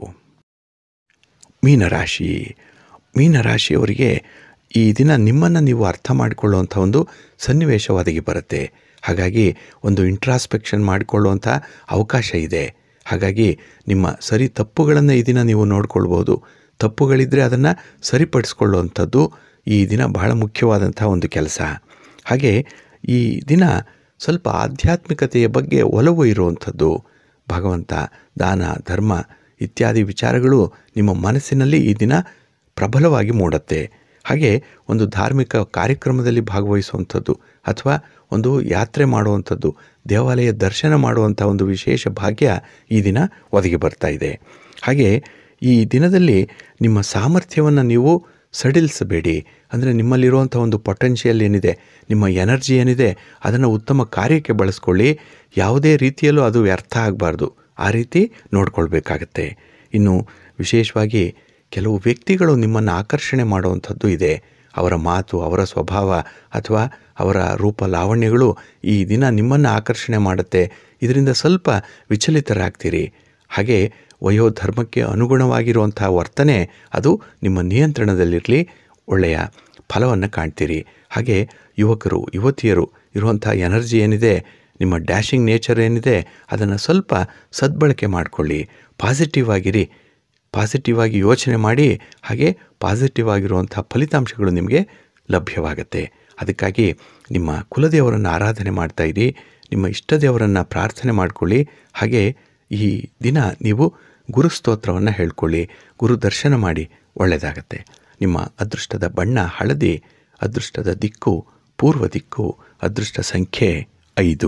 [SPEAKER 2] ಮೀನರಾಶಿ ಮೀನರಾಶಿಯವರಿಗೆ ಈ ದಿನ ನಿಮ್ಮನ್ನು ನೀವು ಅರ್ಥ ಮಾಡಿಕೊಳ್ಳುವಂಥ ಒಂದು ಸನ್ನಿವೇಶ ಒದಗಿ ಬರುತ್ತೆ ಹಾಗಾಗಿ ಒಂದು ಇಂಟ್ರಾಸ್ಪೆಕ್ಷನ್ ಮಾಡಿಕೊಳ್ಳುವಂಥ ಅವಕಾಶ ಇದೆ ಹಾಗಾಗಿ ನಿಮ್ಮ ಸರಿ ತಪ್ಪುಗಳನ್ನು ಈ ದಿನ ನೀವು ನೋಡ್ಕೊಳ್ಬೋದು ತಪ್ಪುಗಳಿದ್ದರೆ ಅದನ್ನು ಸರಿಪಡಿಸ್ಕೊಳ್ಳುವಂಥದ್ದು ಈ ದಿನ ಬಹಳ ಮುಖ್ಯವಾದಂಥ ಒಂದು ಕೆಲಸ ಹಾಗೆ ಈ ದಿನ ಸ್ವಲ್ಪ ಆಧ್ಯಾತ್ಮಿಕತೆಯ ಬಗ್ಗೆ ಒಲವು ಇರುವಂಥದ್ದು ಭಗವಂತ ದಾನ ಧರ್ಮ ಇತ್ಯಾದಿ ವಿಚಾರಗಳು ನಿಮ್ಮ ಮನಸ್ಸಿನಲ್ಲಿ ಈ ದಿನ ಪ್ರಬಲವಾಗಿ ಮೂಡುತ್ತೆ ಹಾಗೆ ಒಂದು ಧಾರ್ಮಿಕ ಕಾರ್ಯಕ್ರಮದಲ್ಲಿ ಭಾಗವಹಿಸುವಂಥದ್ದು ಅಥವಾ ಒಂದು ಯಾತ್ರೆ ಮಾಡುವಂಥದ್ದು ದೇವಾಲಯ ದರ್ಶನ ಮಾಡುವಂಥ ಒಂದು ವಿಶೇಷ ಭಾಗ್ಯ ಈ ದಿನ ಒದಗಿ ಬರ್ತಾ ಇದೆ ಹಾಗೆ ಈ ದಿನದಲ್ಲಿ ನಿಮ್ಮ ಸಾಮರ್ಥ್ಯವನ್ನು ನೀವು ಸಡಿಲಿಸಬೇಡಿ ಅಂದರೆ ನಿಮ್ಮಲ್ಲಿರುವಂಥ ಒಂದು ಪೊಟೆನ್ಷಿಯಲ್ ಏನಿದೆ ನಿಮ್ಮ ಎನರ್ಜಿ ಏನಿದೆ ಅದನ್ನು ಉತ್ತಮ ಕಾರ್ಯಕ್ಕೆ ಬಳಸ್ಕೊಳ್ಳಿ ಯಾವುದೇ ರೀತಿಯಲ್ಲೂ ಅದು ವ್ಯರ್ಥ ಆಗಬಾರ್ದು ಆ ರೀತಿ ನೋಡ್ಕೊಳ್ಬೇಕಾಗತ್ತೆ ಇನ್ನು ವಿಶೇಷವಾಗಿ ಕೆಲವು ವ್ಯಕ್ತಿಗಳು ನಿಮ್ಮನ್ನು ಆಕರ್ಷಣೆ ಮಾಡುವಂಥದ್ದು ಇದೆ ಅವರ ಮಾತು ಅವರ ಸ್ವಭಾವ ಅಥವಾ ಅವರ ರೂಪ ಲಾವಣ್ಯಗಳು ಈ ದಿನ ನಿಮ್ಮನ್ನು ಆಕರ್ಷಣೆ ಮಾಡುತ್ತೆ ಇದರಿಂದ ಸ್ವಲ್ಪ ವಿಚಲಿತರಾಗ್ತೀರಿ ಹಾಗೆ ವಯೋಧರ್ಮಕ್ಕೆ ಅನುಗುಣವಾಗಿರುವಂಥ ವರ್ತನೆ ಅದು ನಿಮ್ಮ ನಿಯಂತ್ರಣದಲ್ಲಿರಲಿ ಒಳ್ಳೆಯ ಫಲವನ್ನು ಕಾಣ್ತೀರಿ ಹಾಗೆ ಯುವಕರು ಯುವತಿಯರು ಇರುವಂಥ ಎನರ್ಜಿ ಏನಿದೆ ನಿಮ್ಮ ಡ್ಯಾಶಿಂಗ್ ನೇಚರ್ ಏನಿದೆ ಅದನ್ನು ಸ್ವಲ್ಪ ಸದ್ಬಳಕೆ ಮಾಡಿಕೊಳ್ಳಿ ಪಾಸಿಟಿವ್ ಆಗಿರಿ ಪಾಸಿಟಿವ್ ಆಗಿ ಯೋಚನೆ ಮಾಡಿ ಹಾಗೆ ಪಾಸಿಟಿವ್ ಆಗಿರುವಂಥ ಫಲಿತಾಂಶಗಳು ನಿಮಗೆ ಲಭ್ಯವಾಗುತ್ತೆ ಅದಕ್ಕಾಗಿ ನಿಮ್ಮ ಕುಲದೇವರನ್ನು ಆರಾಧನೆ ಮಾಡ್ತಾ ಇರಿ ನಿಮ್ಮ ಇಷ್ಟ ದೇವರನ್ನು ಪ್ರಾರ್ಥನೆ ಮಾಡಿಕೊಳ್ಳಿ ಹಾಗೆ ಈ ದಿನ ನೀವು ಗುರುಸ್ತೋತ್ರವನ್ನು ಹೇಳ್ಕೊಳ್ಳಿ ಗುರು ದರ್ಶನ ಮಾಡಿ ಒಳ್ಳೆಯದಾಗತ್ತೆ ನಿಮ್ಮ ಅದೃಷ್ಟದ ಬಣ್ಣ ಹಳದಿ ಅದೃಷ್ಟದ ದಿಕ್ಕು ಪೂರ್ವ ದಿಕ್ಕು ಅದೃಷ್ಟ ಸಂಖ್ಯೆ ಐದು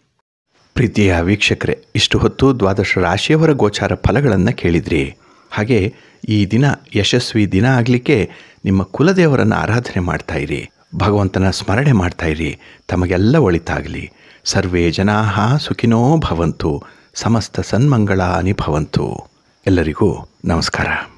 [SPEAKER 2] ಪ್ರೀತಿಯ ವೀಕ್ಷಕರೇ ಇಷ್ಟು ಹೊತ್ತು ದ್ವಾದಶ ರಾಶಿಯವರ ಗೋಚಾರ ಫಲಗಳನ್ನು ಕೇಳಿದ್ರಿ ಹಾಗೆ ಈ ದಿನ ಯಶಸ್ವಿ ದಿನ ಆಗಲಿಕ್ಕೆ ನಿಮ್ಮ ಕುಲದೇವರನ್ನು ಆರಾಧನೆ ಮಾಡ್ತಾ ಇರಿ ಭಗವಂತನ ಸ್ಮರಣೆ ಮಾಡ್ತಾ ಇರಿ ತಮಗೆಲ್ಲ ಒಳಿತಾಗಲಿ ಸರ್ವೇ ಜನಾ ಸುಖಿನೋ ಭವಂತು ಸಮಸ್ತ ಸನ್ಮಂಗಳ ಅನಿಭವಂತು ಎಲ್ಲರಿಗೂ ನಮಸ್ಕಾರ